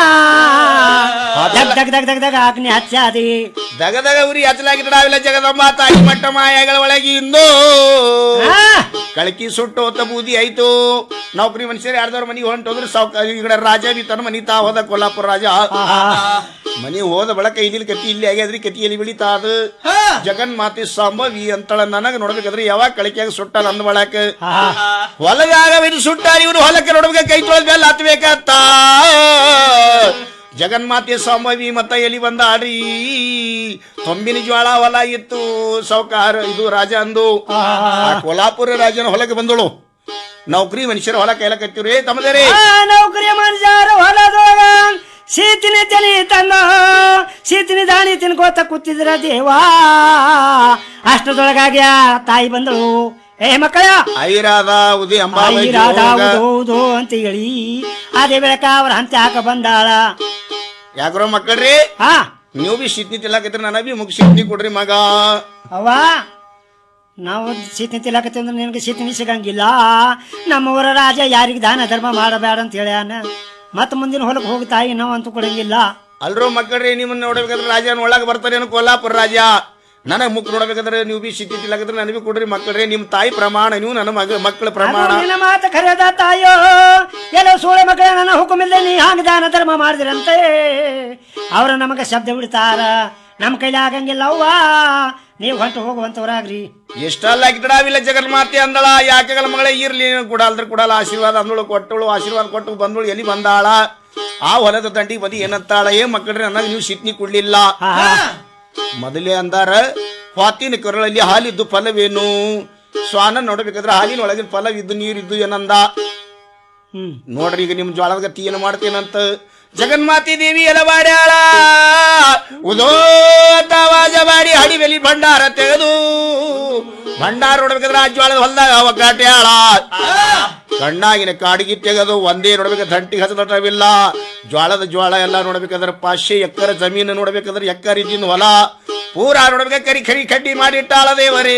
ದಗ್ ದಗ್ ದಗ್ ದಗ್ ದಗ್ ಅಗ್ನಿ ಹಚ್ಚಾದಿ ದಗ ದಗ ಉರಿ ಹಚ್ಚಲಾಗಿದ್ದಾವಿಲ್ಲ ಜಗದಮ್ಮ ತಾಯಿ ಮಟ್ಟ ಮಾಯಗಳ ಒಳಗೆ ಇಂದು ಕಳಕಿ ಸುಟ್ಟು ಹೊತ್ತ ಬೂದಿ ಆಯ್ತು ನೌಕರಿ ಮನುಷ್ಯರು ಯಾರ್ದವ್ರ ಮನೆಗೆ ಹೊಂಟೋದ್ರೆ ಸಾವ್ಕ ಈ ಕಡೆ ರಾಜ ಬಿ ತನ್ನ ಮನಿ ತಾ ಹೋದ ಕೊಲ್ಲಾಪುರ ರಾಜ ಮನಿ ಹೋದ ಬಳಕ ಇಲ್ಲಿ ಕತಿ ಇಲ್ಲಿ ಆಗ್ಯಾದ್ರಿ ಕತಿಯಲ್ಲಿ ಬೆಳಿತಾ ಅದು ಜಗನ್ ಮಾತಿ ಸಂಭವಿ ಅಂತಳ ನನಗ ನೋಡ್ಬೇಕಾದ್ರೆ ಯಾವಾಗ ಕಳಕಿಯಾಗ ಸುಟ್ಟ ನಂದ ಬಳಕ ಹೊಲದಾಗ ಇದು ಸುಟ್ಟ ಇವ್ರು ಹೊಲಕ್ಕೆ ನೋಡ್ಬೇಕು ಕೈ ತೊಳೆದ ಮೇಲೆ ಹತ್ಬೇಕತ್ತ ಜಗನ್ಮಾತೆ ಸಂಭವಿ ಮತ್ತ ಎಲಿ ಬಂದ ಆಡ್ರಿ ತೊಂಬಿನ ಜ್ವಾಳ ಹೊಲ ಇತ್ತು ಸೌಕಾರ ಇದು ರಾಜ ಅಂದು ಆ ಕೊಲ್ಹಾಪುರ ರಾಜನ ಹೊಲಕ್ಕೆ ಬಂದಳು ನೌಕರಿ ಮನುಷ್ಯರ ಹೊಲ ಕೈಲ ಕತ್ತಿವ್ರಿ ತಮ್ಮದೇರಿ ಆ ನೌಕರಿ ಮನುಷ್ಯರ ಹೊಲದೊಳಗ ಸೀತಿನ ತಲಿ ತನ್ನ ಸೀತಿನ ದಾಣಿ ತಿನ್ಕೋತ ಕೂತಿದ್ರ ದೇವಾ ಅಷ್ಟದೊಳಗಾಗಿ ಆ ತಾಯಿ ಬಂದಳು ಏ ಮಕ್ಕಳ ಐರಾದ ಉದಿ ಅಂಬಾಬಾಯಿ ಐರಾದ ಜೋಗ. ಹೌದು ಹೌದು ಅಂತ ಹೇಳಿ ಅದೇ ಬೆಳಕ ಅವ್ರ ಹಂತೆ ಹಾಕ ಬಂದಾಳ ಯಾಕ್ರೋ ಮಕ್ಕಳ್ರಿ ಹಾ ನೀವು ಬಿ ಶಿಟ್ನಿ ತಿಲ್ಲಕತ್ರಿ ನನ್ನ ಬಿ ಮುಗ್ ಶಿಟ್ನಿ ಕೊಡ್ರಿ ಮಗ ಅವ್ವ ನಾವು ಸೀತಿನ ತಿಲಾಕತ್ತೀವಿ ಅಂದ್ರೆ ನಿನಗೆ ಸೀತಿನಿ ಸಿಗಂಗಿಲ್ಲ ನಮ್ಮ ಊರ ರಾಜ ಯಾರಿಗೆ ದಾನ ಧರ್ಮ ಮಾಡಬೇಡ ಅಂತ ಹೇಳ್ಯಾನ ಮತ್ತೆ ಮುಂದಿನ ಹೊಲಕ್ಕೆ ಹೋಗಿ ತಾಯಿ ನಾವು ಅಂತೂ ಕೊಡಂಗಿಲ್ಲ ಅಲ್ರೋ ಮಕ್ಕಳ್ರಿ ನಿಮ್ಮನ್ನ ನೋಡ್ಬೇಕಾದ್ರೆ ರಾಜನ ಒಳಗೆ ಬರ್ತಾರೇನು ಕೊಲ್ಲಾಪುರ ರಾಜ ನನಗ್ ಮುಕ್ ನೋಡ್ಬೇಕಾದ್ರೆ ನೀವು ಬಿ ಶಿಟ್ನಿ ತಿಲ್ಲಕತ್ರಿ ನನಗೆ ಬಿ ಕೊಡ್ರಿ ಮಕ್ಕಳ್ರಿ ನಿಮ್ ತಾಯಿ ಪ್ರಮಾಣ ನೀವು ನನ್ನ ಮಗ ಮಕ್ಕಳ ಪ್ರಮಾಣ ಅದು ನಿನ್ನ ಮಾತು ಕರೆದ ತಾಯೋ ಎಲ್ಲೋ ಸೋಳೆ ಮಕ್ಕಳ ನನ್ನ ಹುಕುಮಿಲ್ಲದೆ ನೀ ಹಾಗೆ ದಾನ ಧರ್ಮ ಮಾಡಿದ್ರಂತೆ ಅವರು ನಮಗೆ ಶಬ್ದ ಬಿಡ್ತಾರ ನಮ್ಮ ಕೈಲಿ ಆಗಂಗಿಲ್ಲ ಅವ್ವ ನೀವು ಹೊಂಟು ಹೋಗುವಂತವ್ರಾಗ್ರಿ ಎಷ್ಟಲ್ಲ ಗಿಡವಿಲ್ಲ ಜಗನ್ಮಾತೆ ಅಂದಳ ಯಾಕೆಗಳ ಮಗಳೇ ಇರ್ಲಿ ಕೊಡಲ್ದ್ರ ಕೊಡಲ್ಲ ಆಶೀರ್ವಾದ ಅಂದಳು ಕೊಟ್ಟಳು ಆಶೀರ್ವಾದ ಕೊಟ್ಟು ಬಂದಳು ಎಲ್ಲಿ ಬಂದಾಳ ಆ ಹೊಲದ ದಂಡಿ ಬದಿ ಏನಂತಾಳ ಏ ಮಕ್ಕಳ್ರಿ ನನಗೆ ನೀವು ಶಿಟ್ನಿ ಕೊಡ್ಲಿಲ್ಲ ಮೊದಲೇ ಅಂದಾರ ಸ್ವಾತಿನ ಕರಳಲ್ಲಿ ಹಾಲಿದ್ದು ಫಲವೇನು ಸ್ವಾನ ನೋಡ್ಬೇಕಾದ್ರೆ ಹಾಲಿನ ಒಳಗಿನ ಫಲವಿದ್ದು ನೀರಿದ್ದು ಏನಂದ ನೋಡ್ರಿ ಈಗ ನಿಮ್ ಜ್ವಾಳದ ಗತಿ ಏನು ಮಾಡ್ತೇನಂತ ಜಗನ್ಮಾತಿ ದೇವಿ ಎಲ್ಲ ಮಾಡ್ಯಾಳ ಉದೋ ಅಂತ ಆವಾಜ ಮಾಡಿ ಹಡಿವೆಲಿ ಭಂಡಾರ ತೆಗೆದು ಭಂಡಾರ ನೋಡ್ಬೇಕಾದ್ರೆ ಆ ಜ್ವಾಳದ ಹೊಲ್ದಾಗ ಒಗ್ಗಾಟ್ಯಾಳ ಕಣ್ಣಾಗಿನ ಕಾಡಿಗೆ ತೆಗೆದು ಒಂದೇ ನೋಡ್ಬೇಕು ದಂಟಿಗೆ ಹಸದಟವಿಲ್ಲ ಜ್ವಾಳದ ಜ್ವಾಳ ಎಲ್ಲ ನೋಡ್ಬೇಕಾದ್ರೆ ಪಾಶೆ ಎಕ್ಕರ ಜಮೀನು ನೋಡ್ಬೇಕಾದ್ರೆ ಎಕ್ಕರ ಇದ್ದಿನ ಹೊಲ ಪೂರಾ ನೋಡ್ಬೇಕು ಕರಿ ಕರಿ ಕಡ್ಡಿ ಮಾಡಿಟ್ಟಾಳ ದೇವರೇ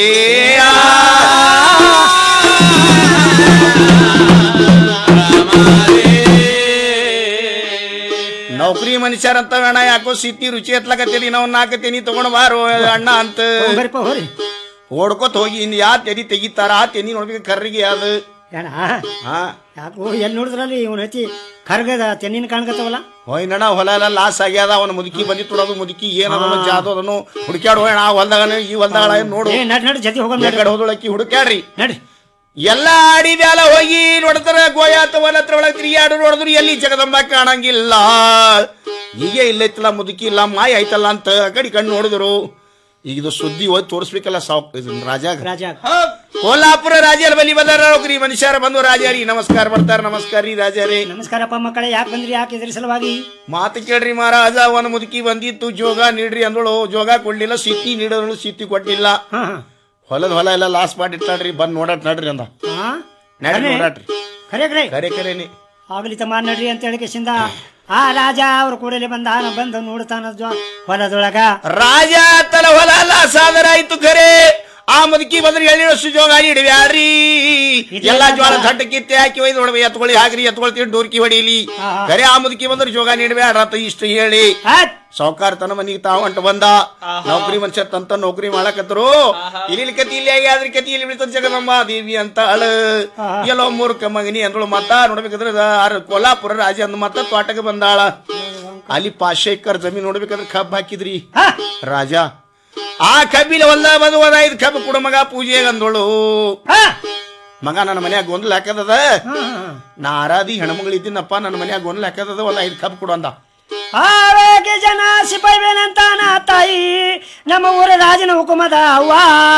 ನೌಕರಿ ಮನುಷ್ಯರಂತ ಅಣ್ಣ ಯಾಕೋ ಸಿತ್ತಿ ರುಚಿ ಎತ್ಲಕತ್ತೀರಿ ನಾವು ನಾಲ್ಕತ್ತೀನಿ ತಗೊಂಡ್ ಬಾರೋ ಅಣ್ಣ ಅಂತ ಓಡ್ಕೋತ ಹೋಗಿ ಇನ್ ಯಾ ತೆನಿ ತೆಗಿತಾರ ಆ ತೆನಿ ನೋಡ್ಬೇಕು ಕರ್ರಿಗೆ ಅದು ಏನ ಹಾ ಯಾಕೋ ಎಲ್ಲಿ ನೋಡಿದ್ರಲ್ಲಿ ಇವನ್ ಹಚ್ಚಿ ಕರ್ಗದ ತೆನ್ನಿನ ಕಾಣ್ಕತ್ತವಲ್ಲ ಹೋಯ್ನಣ್ಣ ಹೊಲ ಎಲ್ಲ ಲಾಸ್ ಆಗ್ಯಾದ ಅವನ ಮುದುಕಿ ಬಂದಿತ್ತು ನೋಡೋದು ಮುದುಕಿ ಏನದನು ಜಾದು ಅದನ್ನು ಹುಡುಕ್ಯಾಡ್ ಹೋಯಣ ಆ ಹೊಲ್ದಾಗ ಈ ಹೊಲ್ದಾಗ ನೋಡು ಏ ನಡ್ ನಡ್ ಜೊತೆ ಹೋಗೋಣ ಕಡೆ ಹೋದೊಳಕ್ಕಿ ಹುಡುಕ್ಯಾಡ್ರಿ ನಡಿ ಎಲ್ಲ ಅಡಿ ಮ್ಯಾಲ ಹೋಗಿ ನೋಡ್ತಾರ ಗೋಯಾತ ಹೊಲ ಹತ್ರ ಒಳಗ್ ತಿರುಗಾಡು ನೋಡಿದ್ರು ಎಲ್ಲಿ ಜಗದಂಬ ಕಾಣಂಗಿಲ್ಲ ಹೀಗೆ ಇಲ್ಲೈತಲ್ಲ ಮುದುಕಿ ಇಲ್ಲ ಮಾಯ ಆಯ್ತಲ್ಲ ಅಂತ ಆ ಕಡೆ ಕಣ್ಣು ನೋಡಿದ್ರು ಈಗ ಇದು ಸುದ್ದಿ ಹೋಗಿ ತೋರಿಸ್ಬೇಕಲ್ಲ ಸಾಕ್ ರಾಜ ರಾಜ ಕೋಲ್ಹಾಪುರ ರಾಜರ ಬಲಿ ಬಂದಾರ ನೌಕರಿ ಮನುಷ್ಯರ ಬಂದು ರಾಜಾರಿ ನಮಸ್ಕಾರ ಬರ್ತಾರ ನಮಸ್ಕಾರ ರೀ ರಾಜಾರೇ ನಮಸ್ಕಾರಪ್ಪ ಮಕ್ಕಳೇ ಯಾಕೆ ಬಂದ್ರಿ ಯಾಕೆ ಇದ್ರ ಸಲುವಾಗಿ ಮಾತು ಕೇಳ್ರಿ ಮಹಾರಾಜ ಅವನ ಮುದುಕಿ ಬಂದಿತ್ತು ಜೋಗ ನೀಡ್ರಿ ಅಂದಳು ಜೋಗ ಕೊಡ್ಲಿಲ್ಲ ಸಿತ್ತಿ ನೀಡೋಳು ಸಿತ್ತಿ ಕೊಟ್ಟಿಲ್ಲ ಹೊಲದ ಹೊಲ ಎಲ್ಲ ಲಾಸ್ ಮಾಡಿಟ್ಟಾಡ್ರಿ ಬಂದ್ ನೋಡಾಟ್ ನಡ್ರಿ ಅಂದ ನಡ್ರಿ ಖರೆ? ನೋಡಾಟ್ರಿ ಖರೆ ಖರೆ ಕರೆ ಕರೆನಿ ಆಗ್ಲಿ ತಮ್ಮ ನಡ್ರಿ ಅಂತ ಹೇಳಿ ಕಿಶಿಂದ ಆ ರಾಜ ಅವ್ರ ಕೂಡಲೇ ಬಂದ ಬಂದು ನೋಡ್ತಾನ ಜ್ವ- ಹೊಲದೊಳಗ ರಾಜ ತಲ ಹೊಲ ಲಾಸ್ ಆದರ ಆಯ್ತು ಖರೆ ಆ ಮುದುಕಿ ಬಂದ್ರೆ ಎಳ್ಳಿರೋ ಸುಜೋಗ ಇಡವ್ಯಾಡ್ರಿ ಎಲ್ಲಾ ಜ್ವಾಳ ದಡ್ಡ ಕಿತ್ತೆ ಹಾಕಿ ಒಯ್ದು ನೋಡ್ಬೇಕು ಎತ್ಕೊಳ್ಳಿ ಹಾಕ್ರಿ ಎತ್ಕೊಳ್ತೀವಿ ಡೋರ್ಕಿ ಹೊಡೀಲಿ ಖರೆ ಆ ಮುದುಕಿ ಬಂದ್ರೆ ಜೋಗ ನೀಡ್ಬ್ಯಾಡ್ರತ ಇಷ್ಟು ಹೇಳಿ ಸಾವುಕಾರ ತನ್ನ ಮನಿಗೆ ತಾವ ಹೊಂಟ ಬಂದ ನೌಕರಿ ಮನುಷ್ಯ ತಂತ ನೌಕರಿ ಮಾಡಕತ್ತರು ಇಲ್ಲಿ ಕತಿ ಇಲ್ಲಿ ಆಗಿ ಅದ್ರ ಕತಿ ಇಲ್ಲಿ ಬಿಡ್ತದ ಜಗದಮ್ಮ ದೇವಿ ಅಂತ ಅಳ ಎಲ್ಲೋ ಮೂರ್ಖ ಮಗನಿ ಅಂದಳು ಮತ್ತ ನೋಡ್ಬೇಕಾದ್ರೆ ಆರ್ ಕೋಲ್ಹಾಪುರ ರಾಜ ಅಂದ ಮತ್ತ ತೋಟಕ್ಕೆ ಬಂದಾಳ ಅಲ್ಲಿ ಪಾಶೆ ಎಕ್ಕರ್ ಜಮೀನ್ ನೋಡ್ಬೇಕಾದ್ರೆ ಕಬ್ಬ್ ಹಾಕಿದ್ರಿ ರಾಜ ಆ ಕಬ್ಬಿಲ ಒಂದ ಬಂದು ಒಂದ್ ಐದು ಕಬ್ಬು ಕೊಡು ಮಗ ಪೂಜೆಗೆ ಅಂದಳು ಮಗ ನನ್ನ ಮನ್ಯಾಗ ಗೊಂದಲ ಹಾಕದದ ನಾ ಆರಾದಿ ಹೆಣ್ಮಗಳು ಇದ್ದೀನಪ್ಪ ನನ್ನ ಮನ್ಯಾಗ ಗೊಂದಲ ಹಾಕದದ ಒಂದ್ ಐದು ಕಬ್ಬು ಕೊಡು ಅಂದ ಆವೇಗೆ ಜನ ಸಿಪಾಯಿವೇನಂತಾನ ತಾಯಿ ನಮ್ಮ ಊರ ರಾಜನ ಹುಕುಮದ ಅವ್ವ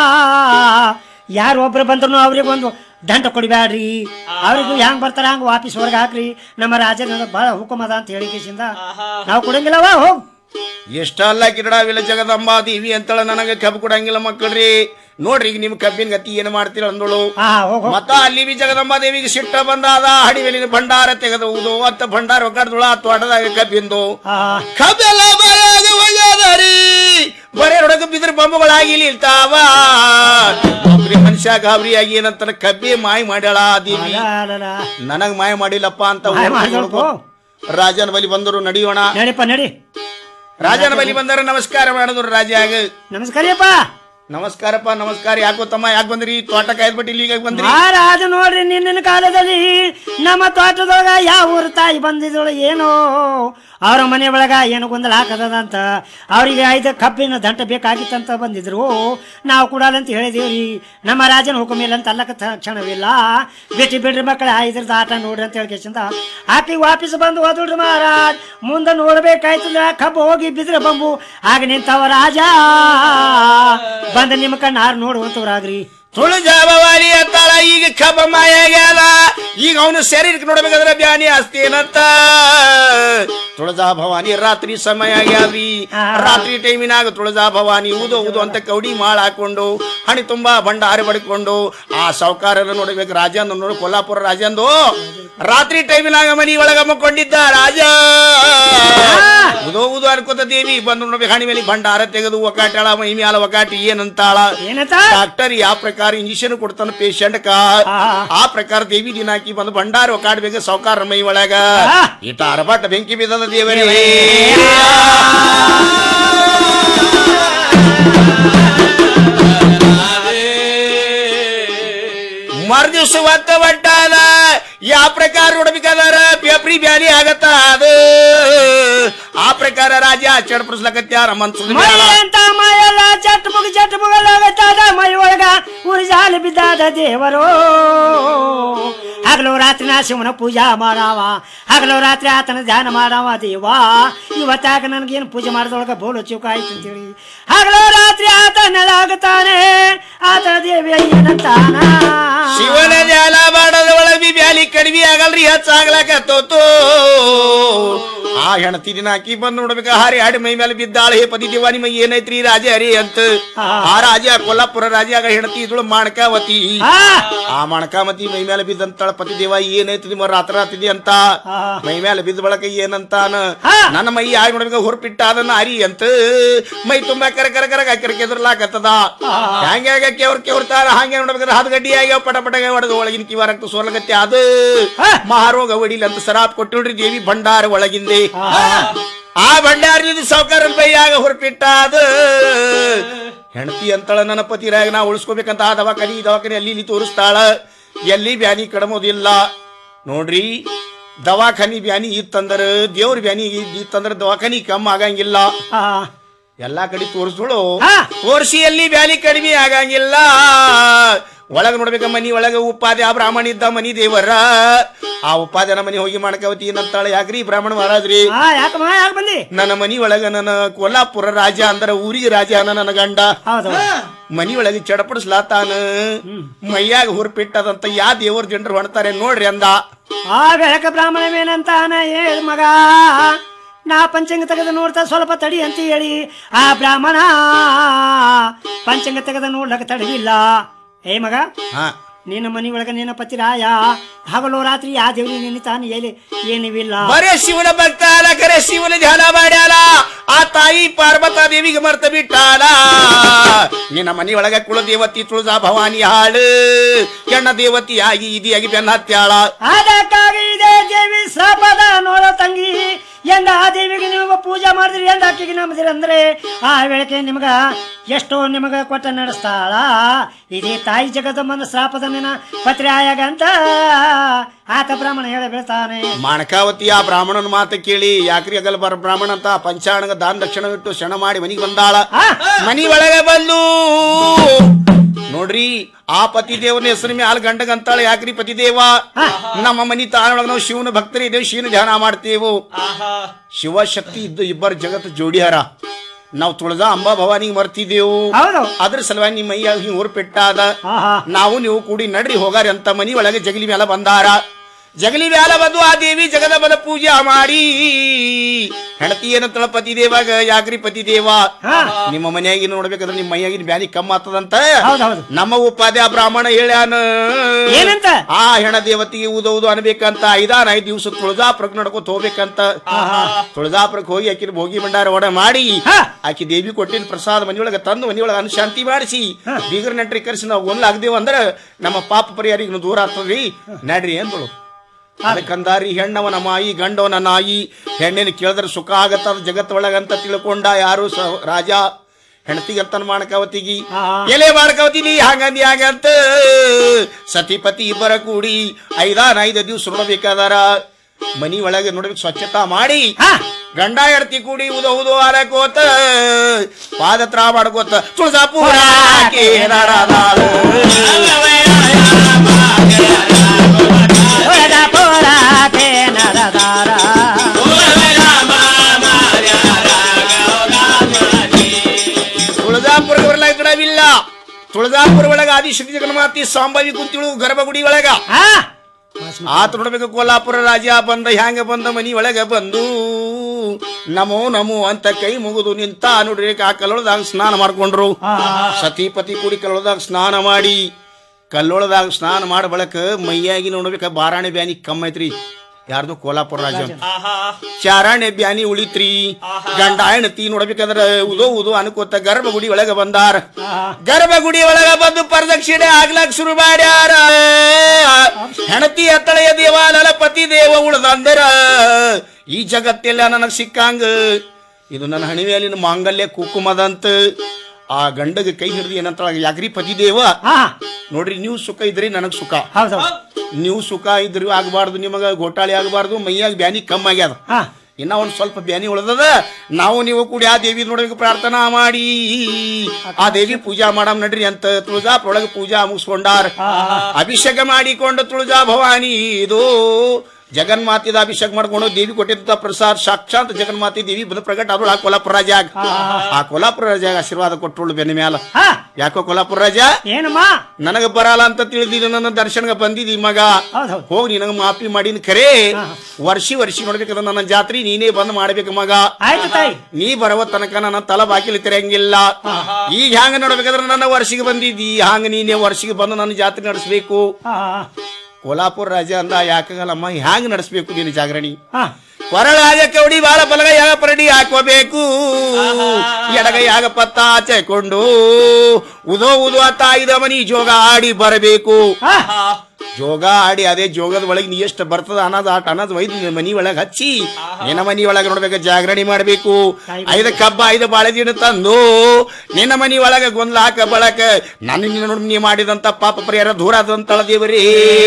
ಯಾರು ಒಬ್ರು ಬಂದ್ರು ಅವ್ರಿಗೆ ಒಂದು ದಂಡ ಕೊಡ್ಬ್ಯಾಡ್ರಿ ಅವ್ರಿಗೂ ಹೆಂಗ್ ಬರ್ತಾರ ಹಂಗ ವಾಪಸ್ ಹೊರಗೆ ಹಾಕ್ರಿ ನಮ್ಮ ರಾಜನ ಬಹಳ ಹುಕುಮದ ಅಂತ ಹೇಳಿ ಕೇಸಿಂದ ನಾವು ಕೊಡಂಗಿಲ್ಲವ ಹೋಗ್ ಎಷ್ಟಲ್ಲ ಕಿರಡಾವಿಲ್ಲ ಜಗದಂಬಾ ದೇವಿ ಅಂತಳ ನನಗ ಕಬ್ಬು ಕೊಡಂಗಿಲ್ಲ ಮಕ್ಕಳ್ರಿ ನೋಡ್ರಿ ಈಗ ನಿಮ್ ಕಬ್ಬಿನ ಗತಿ ಏನ್ ಮಾಡ್ತೀರ ಅಂದಳು ಮತ್ತ ಅಲ್ಲಿ ಬಿ ಜಗದಂಬಾ ದೇವಿಗೆ ಸಿಟ್ಟ ಬಂದಾದ ಹಡಿವೆಲಿನ ಭಂಡಾರ ತೆಗೆದುವುದು ಅಂತ ಭಂಡಾರ ಒಗ್ಗಡ್ದಳು ಆ ತೋಟದಾಗ ಕಬ್ಬಿಂದು ಕಬ್ಬೆಲ್ಲ ಬಾಯಾಗ ಒಯ್ಯಾದರಿ ಬರೇ ಹೊಡಗ ಬಿದ್ರ ಬೊಂಬುಗಳಾಗಿ ನಿಲ್ತಾವ ಒಬ್ರಿ ಮನುಷ್ಯ ಗಾಬರಿಯಾಗಿ ಏನಂತಾನ ಕಬ್ಬಿ ಮಾಯ ಮಾಡ್ಯಾಳ ಆ ದೇವಿ ನನಗ್ ಮಾಯ ಮಾಡಿಲ್ಲಪ್ಪ ಅಂತ ಮಾಯ ಓಡ್ ಮಾಡ್ದಳು. ಹೋಗ್ಕೊ. ರಾಜನ ಬಲಿ ಬಂದರು ನಡಿಯೋಣ ನಡಿಪ್ಪ ನಡಿ ರಾಜನ ಬಲಿ ಬಂದರು ನಮಸ್ಕಾರ ಮಾಡಿದ್ರು ರಾಜಾಗ ನಮಸ್ಕಾರಪ್ಪ ನಮಸ್ಕಾರಪ್ಪ ನಮಸ್ಕಾರ ಯಾಕೋ ತಮ್ಮ ಯಾಕೆ ಬಂದ್ರಿ ತೋಟ ಕಾಯ್ದ್ಬಿಟ್ಟು ಇಲ್ಲಿಗೆ ಯಾಕ್ ಬಂದ್ರಿ ಮಹಾರಾಜ ನೋಡ್ರಿ ನಿನ್ನಿನ ಕಾಲದಲ್ಲಿ ನಮ್ಮ ತೋಟದೊಳಗ ಯಾವ ಊರು ತಾಯಿ ಬಂದಿದ್ದಳು ಏನೋ ಅವ್ರ ಮನೆ ಒಳಗ ಏನು ಗೊಂದಲ ಹಾಕದಂತ ಅವರಿಗೆ ಐದು ಕಬ್ಬಿನ ದಂಟ ಬೇಕಾಗಿತ್ತಂತ ಬಂದಿದ್ರು ನಾವು ಕೊಡಲ್ಲಂತ ಹೇಳಿದೀವ್ರಿ ನಮ್ಮ ರಾಜನ ಹುಕುಮ ಇಲ್ಲ ಅಂತ ಅಲ್ಲಕ ಕ್ಷಣವಿಲ್ಲ ಬಿಟ್ಟು ಬಿಡ್ರಿ ಮಕ್ಕಳ ಇದ್ರದ್ದು ಆಟ ನೋಡ್ರಿ ಅಂತ ಹೇಳಿ ಆಕಿ ವಾಪಸ್ ಬಂದು ಹೋದ್ರಿ ಮಹಾರಾಜ್ ಮುಂದೆ ನೋಡ್ಬೇಕಾಯ್ತಂದ್ರ ಕಬ್ಬು ಹೋಗಿ ಬಿದ್ರೆ ಬಂಬು ಆಗ ನಿಂತವ ರಾಜ ಬಂದ ನಿಮ್ಮ ಕಣ್ಣು ಆರು ನೋಡುವಂತವ್ರಾಗ್ರಿ ತುಳಜಾಭವಾನಿ ಅಂತಾಳ ಈಗ ಕಬ್ಬ ಮಾಯ ಆಗ್ಯಾದ ಈಗ ಅವನು ಶರೀರಕ್ಕೆ ನೋಡ್ಬೇಕಾದ್ರೆ ಬ್ಯಾನಿ ಆಸ್ತಿ ಏನಂತ ತುಳಜಾ ಭವಾನಿ ರಾತ್ರಿ ಸಮಯ ಆಗ್ಯಾದ್ರಿ ರಾತ್ರಿ ಟೈಮಿನಾಗ ತುಳಜಾ ಭವಾನಿ ಊದು ಊದು ಅಂತ ಕೌಡಿ ಮಾಳ ಹಾಕೊಂಡು ಹಣಿ ತುಂಬಾ ಭಂಡಾರ ಬಡ್ಕೊಂಡು ಆ ಸಾವುಕಾರರ ನೋಡ್ಬೇಕು ರಾಜಂದು ನೋಡು ಕೊಲ್ಲಾಪುರ ರಾಜಂದು ರಾತ್ರಿ ಟೈಮಿನಾಗ ಮನಿ ಒಳಗ ಮಕ್ಕೊಂಡಿದ್ದ ರಾಜ ಉದೋ ಉದು ಅನ್ಕೋತ ದೇವಿ ಬಂದು ನೋಡ್ಬೇಕು ಹಣಿ ಮೇಲೆ ಭಂಡಾರ ತೆಗೆದು ಒಕಾಟಾಳ ಮೈ ಮ್ಯಾಲ ಒಕಾಟಿ ಏನಂತಾಳ ಡಾಕ್ಟರ್ ಯಾವ ಪ್ರಕಾರ ಇಂಜೆಕ್ಷನ್ ಕೊಡ್ತಾನ ಪೇಷಂಟ್ ಕ ಆ ಪ್ರಕಾರ ದೇವಿ ದಿನಾಕಿ ಬಂದು ಭಂಡಾರ ಒಕಾಡ್ಬೇಕು ಸಾವುಕಾರ ಮೈ ಒಳಗ ಇಟ ಅರಬಾಟ ಬೆಂಕಿ ಬಿದ್ದದ ದೇವರೇ ಮರ್ ದಿವ್ಸ ಒತ್ತ ಬಟ್ಟಾದ ಯಾವ ಪ್ರಕಾರ ನೋಡ್ಬೇಕಾದಾರ ಪೇಪ್ರಿ ಬ್ಯಾನಿ ಆಗತ್ತ ಅದು ಆ ಪ್ರಕಾರ ರಾಜ ಚಡ್ಪಡಿಸ್ಲಕತ್ಯಾರ ಮನ್ಸದ ಮೈ ಅಂತ ಮೈಯೆಲ್ಲ ಚಟ್ ಮುಗಿ ಚಟ್ ಮುಗಲಾಗತ್ತಾದ ಮೈ ಒಳಗ ಉರಿಜಾಲ ಬಿದ್ದಾದ ದೇವರು ಹಗಲು ರಾತ್ರಿ ನಾ ಶಿವನ ಪೂಜಾ ಮಾಡಾವ ಹಗಲು ರಾತ್ರಿ ಆತನ ಧ್ಯಾನ ಮಾಡಾವ ದೇವ ಇವತ್ತಾಗ ನನಗೇನು ಪೂಜೆ ಮಾಡಿದೊಳಗ ಬೋಲು ಚೌಕ ಆಯ್ತು ಅಂತೇಳಿ ಹಗಲು ರಾತ್ರಿ ಆತ ನೆಲಾಗುತ್ತಾನೆ ಆತನ ದೇವಿ ಏನಂತಾನ ಶಿವನ ಧ್ಯಾನ ಮಾಡದ ಒಳಗೆ ಬ್ಯಾಲಿ ಕಡಿಮೆ ಆಗಲ್ರಿ ಹೆಚ್ಚಾಗ್ಲಕತ್ತೋತು ಆ ಹೆಣತಿ ದಿನ ಆಕಿ ಬಂದ್ ನೋಡ್ಬೇಕ ಹಾರಿ ಹಾಡಿ ಮೈ ಮೇಲೆ ಬಿದ್ದಾಳ ಹೇ ಪತಿ ದೇವ ನಿಮ್ಮ ಏನೈತ್ರಿ ರಾಜ ಹರಿ ಅಂತ ಆ ರಾಜ ಕೊಲ್ಲಾಪುರ ರಾಜಾಗ ಹೆಣತಿ ಇದ್ಳು ಮಾಣಕಾವತಿ ಆ ಮಾಣಕಾವತಿ ಮೈ ಮೇಲೆ ಬಿದ್ದಂತಾಳ ಪತಿ ದೇವ ಏನೈತಿ ನಿಮ್ಮ ರಾತ್ರ ರಾತ್ರಿ ಅಂತ ಮೈ ಮೇಲೆ ಬಿದ್ದ ಬಳಕ ಏನಂತಾನ ನನ್ನ ಮೈ ಆಗಿ ನೋಡ್ಬೇಕ ಹೊರಪಿಟ್ಟ ಅದನ್ನ ಅರಿ ಅಂತ ಮೈ ತುಂಬಾ ಕರ ಕರ ಕರ ಕರ ಕೆದರ್ಲಾಕತ್ತದ ಹ್ಯಾಂಗ ಕೆವ್ರ ಕೆವ್ರತಾಳ ಹಂಗೆ ನೋಡ್ಬೇಕಾದ್ರೆ ಹದ್ ಗಡ್ಡಿ ಆಗ್ಯಾವ ಪಟ ಪಟ ಹೊಡೆದು ಒಳಗಿನ ಕಿವ ರಕ್ತ ಸೋಲಗತ್ತೆ ಅದು ಮಹಾರೋಗ ಹೊಡಿಲಿ ಅಂತ ಸರಾಪ್ ಕೊಟ್ಟಿಡ್ರಿ ದೇವಿ ಭಂಡಾರ ಒಳಗಿಂದೆ ಆ ಭಂಡಾರದಿಂದ ಸಾವುಕಾರ ಬೈಯಾಗ ಹೊರಪಿಟ್ಟ ಅದು ಹೆಂಡತಿ ಅಂತಳ ನನ್ನ ಪತಿರಾಗ ನಾ ಉಳಿಸ್ಕೋಬೇಕಂತ ಆ ದವಾಖಾನಿ ಈ ದವಾಖಾನಿ ಅಲ್ಲಿ ಇಲ್ಲಿ ತೋರಿಸ್ತಾಳ ಎಲ್ಲಿ ಬ್ಯಾನಿ ಕಡಮೋದಿಲ್ಲ ನೋಡ್ರಿ ದವಾಖಾನಿ ಬ್ಯಾನಿ ಇತ್ತಂದ್ರ ದೇವ್ರ ಬ್ಯಾನಿ ಇತ್ತಂದ್ರ ದವಾಖಾನಿ ಕಮ್ಮಿ ಆಗಂಗಿಲ್ಲ ಎಲ್ಲಾ ಕಡೆ ತೋರಿಸ್ದಳು ತೋರಿಸಿ ಎಲ್ಲಿ ಬ್ಯಾನಿ ಕಡಿಮೆ ಆಗಂಗಿಲ್ಲ ಒಳಗ ನೋಡ್ಬೇಕ ಮನಿ ಒಳಗ ಉಪಾದೆ ಆ ಬ್ರಾಹ್ಮಣ ಇದ್ದ ಮನಿ ದೇವರ ಆ ಉಪಾದನ ಮನಿ ಹೋಗಿ ಮಾಡ್ಕವತಿ ಏನಂತಾಳ ಯಾಕ್ರಿ ಬ್ರಾಹ್ಮಣ ಮಹಾರಾಜ್ರಿ ಯಾಕಮ್ಮ ಯಾಕೆ ಬಂದಿ ನನ್ನ ಮನಿ ಒಳಗ ನನ್ನ ಕೊಲ್ಲಾಪುರ ರಾಜ ಅಂದ್ರ ಊರಿಗೆ ರಾಜ ಅನ ನನ್ನ ಗಂಡ ಮನಿ ಒಳಗೆ ಚಡಪಡಿಸ್ಲಾತಾನ ಮೈಯಾಗ ಹುರ್ಪಿಟ್ಟದಂತ ಯಾ ದೇವ್ರ ಜನರು ಹೊಣ್ತಾರೆ ನೋಡ್ರಿ ಅಂದ ಆ ಬೆಳಕ ಬ್ರಾಹ್ಮಣವೇನಂತಾನ ಹೇಳ್ ಮಗ ನಾ ಪಂಚಂಗ ತೆಗೆದು ನೋಡ್ತಾ ಸ್ವಲ್ಪ ತಡಿ ಅಂತ ಹೇಳಿ ಆ ಬ್ರಾಹ್ಮಣ ಪಂಚಂಗ ತೆಗೆದು ನೋಡ್ಲಕ್ಕ ತಡವಿಲ್ಲ ಏ ಮಗ ನಿನ್ನ ಮನಿ ಒಳಗ ನಿನ್ನ ಪತಿ ರಾಯ ಹಗಲು ರಾತ್ರಿ ಆ ದೇವ್ರಿ ನೆನಿತಾನ ಎಲ್ಲಿ ಏನಿವಿಲ್ಲ ಬರೇ ಶಿವನ ಭಕ್ತ ಅಲ್ಲ ಕರೆ ಶಿವನ ಧ್ಯಾನ ಮಾಡ್ಯಾಲ ಆ ತಾಯಿ ಪಾರ್ವತ ದೇವಿಗೆ ಮರ್ತ ಬಿಟ್ಟಾಲ ನಿನ್ನ ಮನಿ ಒಳಗ ಕುಲ ದೇವತಿ ತುಳಜಾ ಭವಾನಿ ಹಾಳು ಹೆಣ್ಣ ದೇವತಿ ಆಗಿ ಇದಿಯಾಗಿ ಬೆನ್ನ ಹತ್ಯಾಳ ಅದಕ್ಕಾಗಿ ಇದೇ ದೇವಿ ಶಾಪದ ನೋಡ ತಂಗಿ ಎಂದ ಆ ದೇವಿಗೆ ನೀವು ಪೂಜೆ ಮಾಡಿದ್ರಿ ಎಂದ ಆಕೆಗೆ ನಂಬಿದ್ರಿ ಅಂದ್ರೆ ಆ ವೇಳೆಗೆ ನಿಮಗ ಎಷ್ಟೋ ನಿಮಗ ಕೊಟ್ಟ ನಡೆಸ್ತಾಳ ಇದೇ ತಾಯಿ ಜಗದಮ್ಮನ ಶಾಪದ ನಿನ್ನ ಪತ್ರಿ ಆಯಾಗಂತ ಆತ ಬ್ರಾಹ್ಮಣ ಹೇಳ ಬೀಳ್ತಾನೆ ಮಾಣಕಾವತಿ ಆ ಬ್ರಾಹ್ಮಣನ ಮಾತು ಕೇಳಿ ಯಾಕ್ರಿ ಆಗಲ್ ಬರ ಬ್ರಾಹ್ಮಣ ಅಂತ ಪಂಚಾಣಗ ದಾನ ದಕ್ಷಿಣ ಇಟ್ಟು ಶಣ ಮಾಡಿ ಮನಿಗೆ ಬಂದಾಳ ಮನಿ ಒಳಗೆ ಬಂದು ನೋಡ್ರಿ ಆ ಪತಿ ದೇವನ ಹೆಸರು ಮೇಲೆ ಗಂಡಗ ಅಂತಾಳ ಯಾಕ್ರಿ ಪತಿ ದೇವ ನಮ್ಮ ಮನಿ ತಾಳೊಳಗ ನಾವು ಶಿವನ ಭಕ್ತರಿ ಇದ್ದೇವೆ ಶಿವನ ಧ್ಯಾನ ಮಾಡ್ತೇವು ಶಿವಶಕ್ತಿ ಇದ್ದು ಇಬ್ಬರು ಜಗತ್ತು ಜೋಡಿಹಾರ ನಾವು ತುಳಜಾ ಅಂಬಾ ಭವಾನಿಗೆ ಮರ್ತಿದ್ದೇವು ಅದ್ರ ಸಲುವಾಗಿ ನಿಮ್ಮ ಮೈಯ ಹಿಂಗ್ ಊರ್ಪೆಟ್ಟಾದ ನಾವು ನೀವು ಕೂಡಿ ನಡ್ರಿ ಹೋಗಾರಿ ಅಂತ ಮನಿ ಒಳಗೆ ಜಗಲಿ ಮೇಲೆ ಬಂದಾರ ಜಗಲಿ ಮ್ಯಾಲ ಬಂದು ಆ ದೇವಿ ಜಗದಮ್ಮನ ಪೂಜೆ ಮಾಡಿ ಹೆಣತಿ ಏನಂತಳ ಪತಿ ದೇವಾಗ ಯಾಕ್ರಿ ಪತಿ ದೇವ ನಿಮ್ಮ ಮನೆಯಾಗಿ ನೋಡ್ಬೇಕಾದ್ರೆ ನಿಮ್ಮ ಮೈಯಾಗಿನ ಬ್ಯಾನಿ ಕಮ್ಮ ಆಗ್ತದಂತ ನಮ್ಮ ಉಪಾಧ್ಯ ಬ್ರಾಹ್ಮಣ ಹೇಳ್ಯಾನ ಏನಂತ? ಆ ಹೆಣ ದೇವತಿಗೆ ಊದೌದು ಅನ್ಬೇಕಂತ ಐದಾನ್ ಐದ್ ದಿವಸ ತುಳಜಾಪುರಕ್ ನಡ್ಕೋತ ಹೋಗ್ಬೇಕಂತ ತುಳಜಾಪುರಕ್ಕೆ ಹೋಗಿ ಆಕಿನ ಭೋಗಿ ಭಂಡಾರ ಒಡ ಮಾಡಿ ಆಕಿ ದೇವಿ ಕೊಟ್ಟಿನ ಪ್ರಸಾದ ಮನಿಯೊಳಗ ತಂದು ಮನಿಯೊಳಗ ಅನುಶಾಂತಿ ಮಾಡಿಸಿ ಬೀಗರ್ ನೆಂಟ್ರಿ ಕರೆಸಿ ನಾವು ಒಂದ್ಲಾಗ್ದೇವ ಅಂದ್ರ ನಮ್ಮ ಪಾಪ ಪರಿಹಾರಿಗೆ ದೂರ ಆಗ್ತದ್ರಿ ನಡ್ರಿ ಅಂದಳು ಅದಕ್ಕಂದಾರಿ ಹೆಣ್ಣವನ ಮಾಯಿ ಗಂಡವನ ನಾಯಿ ಹೆಣ್ಣಿನ ಕೇಳಿದ್ರೆ ಸುಖ ಆಗತ್ತದ ಜಗತ್ತೊಳಗಂತ ತಿಳ್ಕೊಂಡ ಯಾರು ಸ- ರಾಜ ಹೆಂಡತಿಗಂತನ ಮಾಣಕಾವತಿಗಿ ಎಲೆ ಮಾಣಕಾವತಿ ನೀ ಹಾಗಂದಿ ಹಾಗಂತ ಸತಿಪತಿ ಇಬ್ಬರ ಕೂಡಿ ಐದಾನ್ ಐದು ದಿವ್ಸ ನೋಡ್ಬೇಕಾದಾರ ಮನಿ ಒಳಗೆ ನೋಡ್ಬೇಕು ಸ್ವಚ್ಛತಾ ಮಾಡಿ ಗಂಡ ಹೆಂಡತಿ ಕೂಡಿ ಉದ ಉದು ಆರಕೋತ ಪಾದತ್ರ ಮಾಡ್ಕೋತ ತುಳಸಾಪುರ ತುಳಜಾಪುರ ಬರಲಾಗ ಕಡವಿಲ್ಲ ತುಳಜಾಪುರ ಒಳಗ ಆದಿಶಕ್ತಿ ಜಗನ್ಮಾತಿ ಸಾಂಬಾವಿ ಕುಂತಿಳು ಗರ್ಭಗುಡಿ ಒಳಗ ಆತ ನೋಡ್ಬೇಕು ಕೋಲ್ಹಾಪುರ ರಾಜ ಬಂದ ಹ್ಯಾಂಗ ಬಂದ ಮನಿ ಒಳಗ ಬಂದು ನಮೋ ನಮೋ ಅಂತ ಕೈ ಮುಗಿದು ನಿಂತ ನೋಡ್ರಿ ಆ ಕಲ್ಲೊಳದಾಗ ಸ್ನಾನ ಮಾಡ್ಕೊಂಡ್ರು ಸತಿಪತಿ ಕೂಡಿ ಕಲ್ಲೊಳದಾಗ ಸ್ನಾನ ಮಾಡಿ ಕಲ್ಲೊಳದಾಗ ಸ್ನಾನ ಮಾಡ ಬಳಕ ಮೈಯಾಗಿ ನೋಡ್ಬೇಕ ಬಾರಾಣೆ ಬ್ಯಾನಿ ಕಮ್ಮ ಐತ್ರಿ ಯಾರ್ದು ಕೋಲ್ಹಾಪುರ ರಾಜ ಚಾರಾಣೆ ಬ್ಯಾನಿ ಉಳಿತ್ರಿ ಗಂಡ ಹೆಣತಿ ನೋಡ್ಬೇಕಾದ್ರ ಉದೋ ಉದೋ ಅನ್ಕೋತ ಗರ್ಭಗುಡಿ ಒಳಗ ಬಂದಾರ ಗರ್ಭಗುಡಿ ಒಳಗ ಬಂದು ಪ್ರದಕ್ಷಿಣೆ ಆಗ್ಲಾಕ್ ಶುರು ಮಾಡ್ಯಾರ ಹೆಣತಿ ಎತ್ತಳೆಯ ದೇವಾಲಯ ಪತಿ ದೇವ ಉಳ್ದಂದರ ಈ ಜಗತ್ತೆಲ್ಲ ನನಗ್ ಸಿಕ್ಕಂಗ ಇದು ನನ್ನ ಹಣಿವೆಯಲ್ಲಿನ ಮಾಂಗಲ್ಯ ಕುಕುಮದಂತ ಆ ಗಂಡಗ ಕೈ ಹಿಡಿದು ಏನಂತ ಯಾಕ್ರಿ ಪತಿ ದೇವ ನೋಡ್ರಿ ನೀವು ಸುಖ ಇದ್ರಿ ನನಗ್ ಸುಖ ನೀವು ಸುಖ ಇದ್ರಿ ಆಗಬಾರ್ದು ನಿಮಗ ಗೋಟಾಳಿ ಆಗಬಾರ್ದು ಮೈಯಾಗ ಬ್ಯಾನಿ ಕಮ್ಮಿ ಆಗ್ಯಾದ ಇನ್ನ ಒಂದ್ ಸ್ವಲ್ಪ ಬ್ಯಾನಿ ಉಳ್ದದ ನಾವು ನೀವು ಕೂಡಿ ಆ ದೇವಿ ನೋಡ್ಬೇಕು ಪ್ರಾರ್ಥನಾ ಮಾಡಿ ಆ ದೇವಿ ಪೂಜಾ ಮಾಡಮ್ ನಡ್ರಿ ಅಂತ ತುಳಜಾಪುರೊಳಗೆ ಪೂಜಾ ಮುಗಿಸ್ಕೊಂಡಾರ ಅಭಿಷೇಕ ಮಾಡಿಕೊಂಡು ತುಳಜಾ ಭವಾನಿ ಇದು ಜಗನ್ಮಾತಿದ ಅಭಿಷೇಕ ಮಾಡ್ಕೊಂಡು ದೇವಿ ಕೊಟ್ಟಿದ್ದ ಪ್ರಸಾದ್ ಸಾಕ್ಷಾತ್ ಜಗನ್ಮಾತಿ ದೇವಿ ಬಂದು ಪ್ರಗಟ ಆದಳು ಆ ಕೊಲ್ಲಾಪುರ ರಾಜಾಗ ಆ ಕೊಲ್ಲಾಪುರ ರಾಜಾಗ ಆಶೀರ್ವಾದ ಕೊಟ್ಟಳು ಬೆನ್ನ ಮ್ಯಾಲ ಯಾಕೋ ಕೊಲ್ಲಾಪುರ ರಾಜ ಏನಮ್ಮ ನನಗ ಬರಲ್ಲ ಅಂತ ತಿಳಿದಿದ್ದು ನನ್ನ ದರ್ಶನಗ ಬಂದಿದಿ ಮಗ ಹೋಗಿ ನಿನಗ ಮಾಫಿ ಮಾಡಿನ ಖರೆ ವರ್ಷಿ ವರ್ಷಿ ನೋಡ್ಬೇಕಂದ್ರ ನನ್ನ ಜಾತ್ರೆ ನೀನೇ ಬಂದ್ ಮಾಡ್ಬೇಕು ಮಗ ಆಯ್ತು ತಾಯಿ ನೀ ಬರವ ತನಕ ನನ್ನ ತಲ ಬಾಕಿಲಿ ತೆರೆಯಂಗಿಲ್ಲ ಈಗ ಹ್ಯಾಂಗ ನೋಡ್ಬೇಕಾದ್ರೆ ನನ್ನ ವರ್ಷಿಗೆ ಬಂದಿದ್ದಿ ಹಂಗ ನೀನೇ ವರ್ಷಿಗೆ ಬಂದು ನನ್ನ ಜಾತ್ರೆ ನಡೆಸ್ಬೇಕು ಕೋಲಾಪುರ ರಾಜ ಅಂದ ಯಾಕಾಗಲ್ಲಮ್ಮ ಹ್ಯಾಂಗ ನಡೆಸ್ಬೇಕು ನೀನು ಜಾಗರಣಿ ಕೊರಳಾಗ ಕೌಡಿ ಬಾಳ ಬಲಗ ಯಾಗ ಪರಡಿ ಹಾಕೋಬೇಕು ಎಡಗ ಯಾಗ ಪತ್ತ ಆಚೆಕೊಂಡು ಉದೋ ಉದೋ ತಾಯಿದ ಮನಿ ಜೋಗ ಆಡಿ ಬರಬೇಕು ಜೋಗ ಆಡಿ ಅದೇ ಜೋಗದ ಒಳಗೆ ನೀ ಎಷ್ಟು ಬರ್ತದ ಅನ್ನೋದು ಆಟ ಅನ್ನೋದು ಒಯ್ದು ನಿನ್ನ ಮನಿ ಒಳಗೆ ಹಚ್ಚಿ ನಿನ್ನ ಮನಿ ಒಳಗೆ ನೋಡ್ಬೇಕು ಜಾಗರಣಿ ಮಾಡಬೇಕು ಐದ ಕಬ್ಬ ಐದು ಬಾಳೆದಿನ ತಂದು ನಿನ್ನ ಮನಿ ಒಳಗೆ ಗೊಂದಲ ಹಾಕ ಬಳಕ ನನ್ನ ನಿನ್ನ ನೋಡಿ ನೀ ಮಾಡಿದಂತ ಪಾಪ ಪರಿಹಾರ ದೂರ ಆದಂತಳ ದೇವರೇ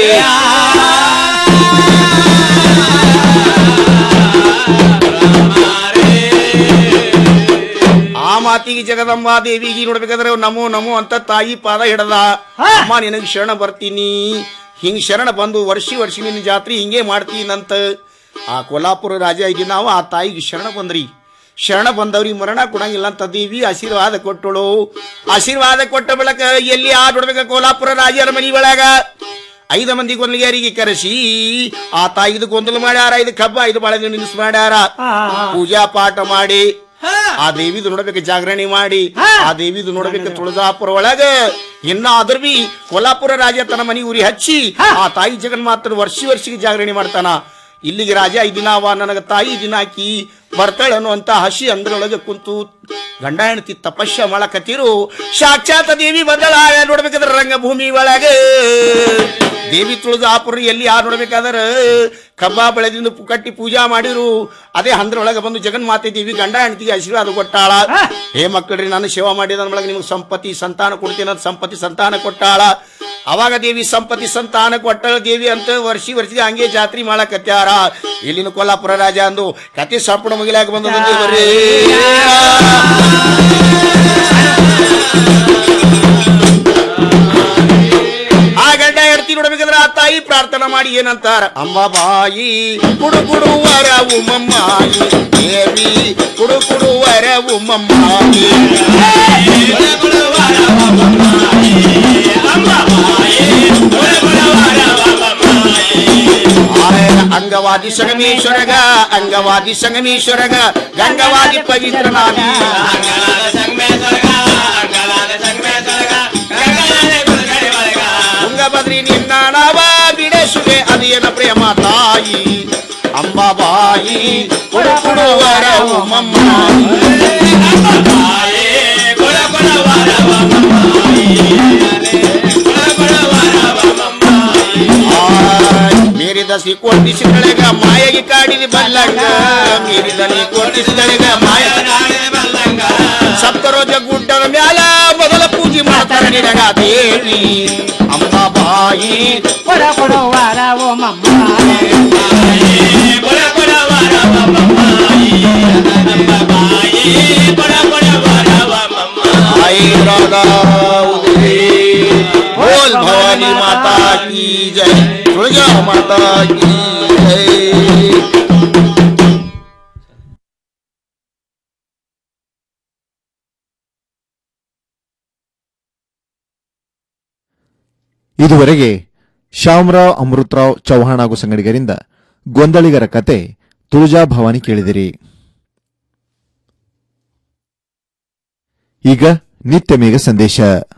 ಆ ಮಾತಿಗೆ ಜಗದಂಬ ದೇವಿಗೆ ನೋಡ್ಬೇಕಾದ್ರೆ ನಮೋ ನಮೋ ಅಂತ ತಾಯಿ ಪಾದ ಹಿಡದ ಅಮ್ಮ ನಿನಗೆ ಶರಣ ಬರ್ತೀನಿ ಹಿಂಗ್ ಶರಣ ಬಂದು ವರ್ಷಿ ವರ್ಷಿ ನಿನ್ನ ಜಾತ್ರೆ ಹಿಂಗೆ ಮಾಡ್ತೀನಂತ ಆ ಕೊಲ್ಲಾಪುರ ರಾಜ ಈಗ ನಾವು ಆ ತಾಯಿಗೆ ಶರಣ ಬಂದ್ರಿ ಶರಣ ಬಂದವ್ರಿಗೆ ಮರಣ ಕೊಡಂಗಿಲ್ಲ ಅಂತ ದೇವಿ ಆಶೀರ್ವಾದ ಕೊಟ್ಟಳು ಆಶೀರ್ವಾದ ಕೊಟ್ಟ ಬಳಕ ಎಲ್ಲಿ ಆ ನೋಡ್ಬೇಕ ಕೋಲಾಪುರ ರಾಜರ ಮನಿ ಒಳಗ ಐದು ಮಂದಿ ಗೊಂದಲಿಗಾರಿಗೆ ಕರೆಸಿ ಆ ತಾಯಿದು ಗೊಂದಲ ಮಾಡ್ಯಾರ ಐದು ಕಬ್ಬ ಐದು ಬಾಳೆ ನಿಲ್ಲಿಸ್ ಮಾಡ್ಯಾರ ಪೂಜಾ ಪಾಠ ಮಾಡಿ ಆ ದೇವಿದು ನೋಡ್ಬೇಕು ಜಾಗರಣೆ ಮಾಡಿ ಆ ದೇವಿದು ನೋಡ್ಬೇಕು ತುಳಜಾಪುರ ಒಳಗ ಇನ್ನ ಅದ್ರ ಬಿ ಕೊಲ್ಲಾಪುರ ರಾಜ ತನ್ನ ಮನಿ ಉರಿ ಹಚ್ಚಿ ಆ ತಾಯಿ ಜಗನ್ಮಾತನ ವರ್ಷಿ ವರ್ಷಿಗೆ ಜಾಗರಣೆ ಮಾಡ್ತಾನ ಇಲ್ಲಿಗೆ ರಾಜ ಈ ದಿನ ಅವ ನನಗ ತಾಯಿ ದಿನ ಹಾಕಿ ಬರ್ತಾಳೆ ಅನ್ನುವಂತ ಹಸಿ ಅಂದ್ರೊಳಗೆ ಕುಂತು ಗಂಡ ಹೆಂಡತಿ ತಪಸ್ಯ ಮಾಡಕತ್ತಿರು ಸಾಕ್ಷಾತ್ ದೇವಿ ಬಂದಳ ನೋಡ್ಬೇಕಾದ್ರೆ ರಂಗಭೂಮಿ ಒಳಗೆ ದೇವಿ ತುಳಜಾಪುರ ಎಲ್ಲಿ ಯಾರು ನೋಡ್ಬೇಕಾದ್ರ ಕಬ್ಬ ಬೆಳೆದಿಂದ ಪು- ಕಟ್ಟಿ ಪೂಜಾ ಮಾಡಿರು ಅದೇ ಹಂದ್ರೊಳಗೆ ಬಂದು ಜಗನ್ಮಾತೆ ದೇವಿ ಗಂಡ ಹೆಂಡತಿಗೆ ಆಶೀರ್ವಾದ ಕೊಟ್ಟಾಳ ಹೇ ಮಕ್ಕಳ್ರಿ ನಾನು ಸೇವಾ ಮಾಡಿದ ಒಳಗೆ ನಿಮ್ಗೆ ಸಂಪತ್ತಿ ಸಂತಾನ ಕೊಡ್ತೀನಿ ಅಂತ ಸಂಪತ್ತಿ ಸಂತಾನ ಕೊಟ್ಟಾಳ ಅವಾಗ ದೇವಿ ಸಂಪತ್ತಿ ಸಂತಾನ ಕೊಟ್ಟಳ ದೇವಿ ಅಂತ ವರ್ಷಿ ವರ್ಷಿಗೆ ಹಂಗೆ ಜಾತ್ರೆ ಮಾಡಕತ್ಯಾರ ಇಲ್ಲಿನ ಕೊಲ್ಲಾಪುರ ರಾಜ ಅಂದು ಕತೆ ಸಂಪೂರ್ಣ ಮುಗಿಲಾಗ ಬಂದದ ದೇವರೇ ಆ ಗಂಡ ಹೆಂಡತಿ ನೋಡ್ಬೇಕಂದ್ರ ಆ ತಾಯಿ ಪ್ರಾರ್ಥನಾ ಮಾಡಿ ಏನಂತಾರ ಅಂಬಾಬಾಯಿ ಕುಡು ಕುಡು ವರವು ಮಮ್ಮಾಯಿ ದೇವಿ ಕುಡು ಕುಡು ವರವು ಮಮ್ಮಾಯಿ ಅಂಗವಾದಿ ಸಂಗಮೇಶ್ವರಗ ಅಂಗವಾದಿ ಸಂಗಮೇಶ್ವರಗ ಗಂಗವಾದಿ ಪವಿತ್ರನಾದಿ ತುಂಗಭದ್ರಿ ನಿನ್ನ ನಾವ ಬಿಡಿಸುವೆ ಅದೇನ ಪ್ರೇಮ ತಾಯಿ ಅಂಬಾಬಾಯಿ ಕೊಡು ಕೊಡುವರ ಮಮ್ಮಾಯಿ ಮೀರಿದ ಸಿ ಕೊಟ್ಟಿಸಿದಳೆಗ ಮಾಯಗಿ ಕಾಡಿದ ಬಲ್ಲಂಗ ಮೀರಿದ ನೀ ಕೊಟ್ಟಿಸಿದಳೆಗ ಮಾಯ ಸಪ್ತರೋಜ ಗುಡ್ಡದ ಮ್ಯಾಲ ಮೊದಲ ಪೂಜೆ ಮಾಡ್ತಾರ ನಿನಗ ದೇವಿ ಅಂಬಾಬಾಯಿ ಕೊಡ ಕೊಡುವಾರ ಓ ಮಮ್ಮ आई राधा उदय बोल भवानी माता की जय तुळजा माता की जय ಇದುವರೆಗೆ ಶ್ಯಾಮರಾವ್ ಅಮೃತರಾವ್ ಚೌಹಾಣ್ ಹಾಗೂ ಸಂಗಡಿಗರಿಂದ ಗೊಂದಳಿಗರ ಕತೆ ತುಳಜಾ ಭವಾನಿ ಕೇಳಿದಿರಿ ಈಗ ನಿತ್ಯ ಮೇಘ ಸಂದೇಶ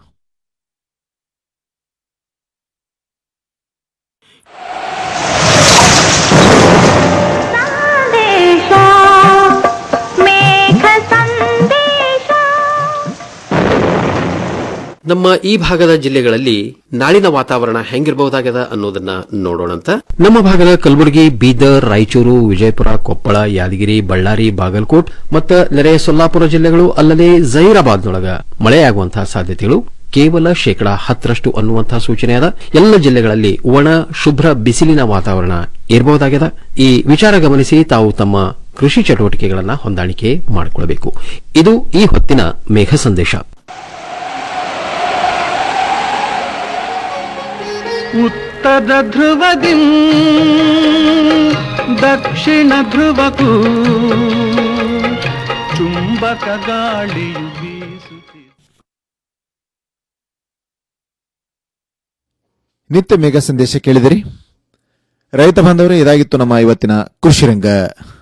ನಮ್ಮ ಈ ಭಾಗದ ಜಿಲ್ಲೆಗಳಲ್ಲಿ ನಾಳಿನ ವಾತಾವರಣ ಹೆಂಗಿರಬಹುದಾಗ್ಯದ ಅನ್ನೋದನ್ನ ನೋಡೋಣಂತ ನಮ್ಮ ಭಾಗದ ಕಲಬುರಗಿ ಬೀದರ್ ರಾಯಚೂರು ವಿಜಯಪುರ ಕೊಪ್ಪಳ ಯಾದಗಿರಿ ಬಳ್ಳಾರಿ ಬಾಗಲಕೋಟ್ ಮತ್ತು ನೆರೆಯ ಸೊಲ್ಲಾಪುರ ಜಿಲ್ಲೆಗಳು ಅಲ್ಲದೆ ಜಹೀರಾಬಾದ್ನೊಳಗ ಮಳೆಯಾಗುವಂತಹ ಸಾಧ್ಯತೆಗಳು ಕೇವಲ ಶೇಕಡಾ ಹತ್ತರಷ್ಟು ಅನ್ನುವಂತಹ ಸೂಚನೆ ಅದ ಎಲ್ಲ ಜಿಲ್ಲೆಗಳಲ್ಲಿ ಒಣ ಶುಭ್ರ ಬಿಸಿಲಿನ ವಾತಾವರಣ ಇರಬಹುದಾಗ್ಯದ ಈ ವಿಚಾರ ಗಮನಿಸಿ ತಾವು ತಮ್ಮ ಕೃಷಿ ಚಟುವಟಿಕೆಗಳನ್ನು ಹೊಂದಾಣಿಕೆ ಮಾಡಿಕೊಳ್ಳಬೇಕು ಇದು ಈ ಹೊತ್ತಿನ ಮೇಘ ಸಂದೇಶ ಉತ್ತರ ಉತ್ತದ ಧ್ರುವದಿ ದಕ್ಷಿಣ ಧ್ರುವಕ್ಕೂ ಚುಂಬಕ ಗಾಳಿಯು ಬೀಸುತ್ತಿದೆ ನಿತ್ಯ ಮೇಘ ಸಂದೇಶ ಕೇಳಿದಿರಿ ರೈತ ಬಾಂಧವರೇ ಇದಾಗಿತ್ತು ನಮ್ಮ ಇವತ್ತಿನ ಕೃಷಿ ರಂಗ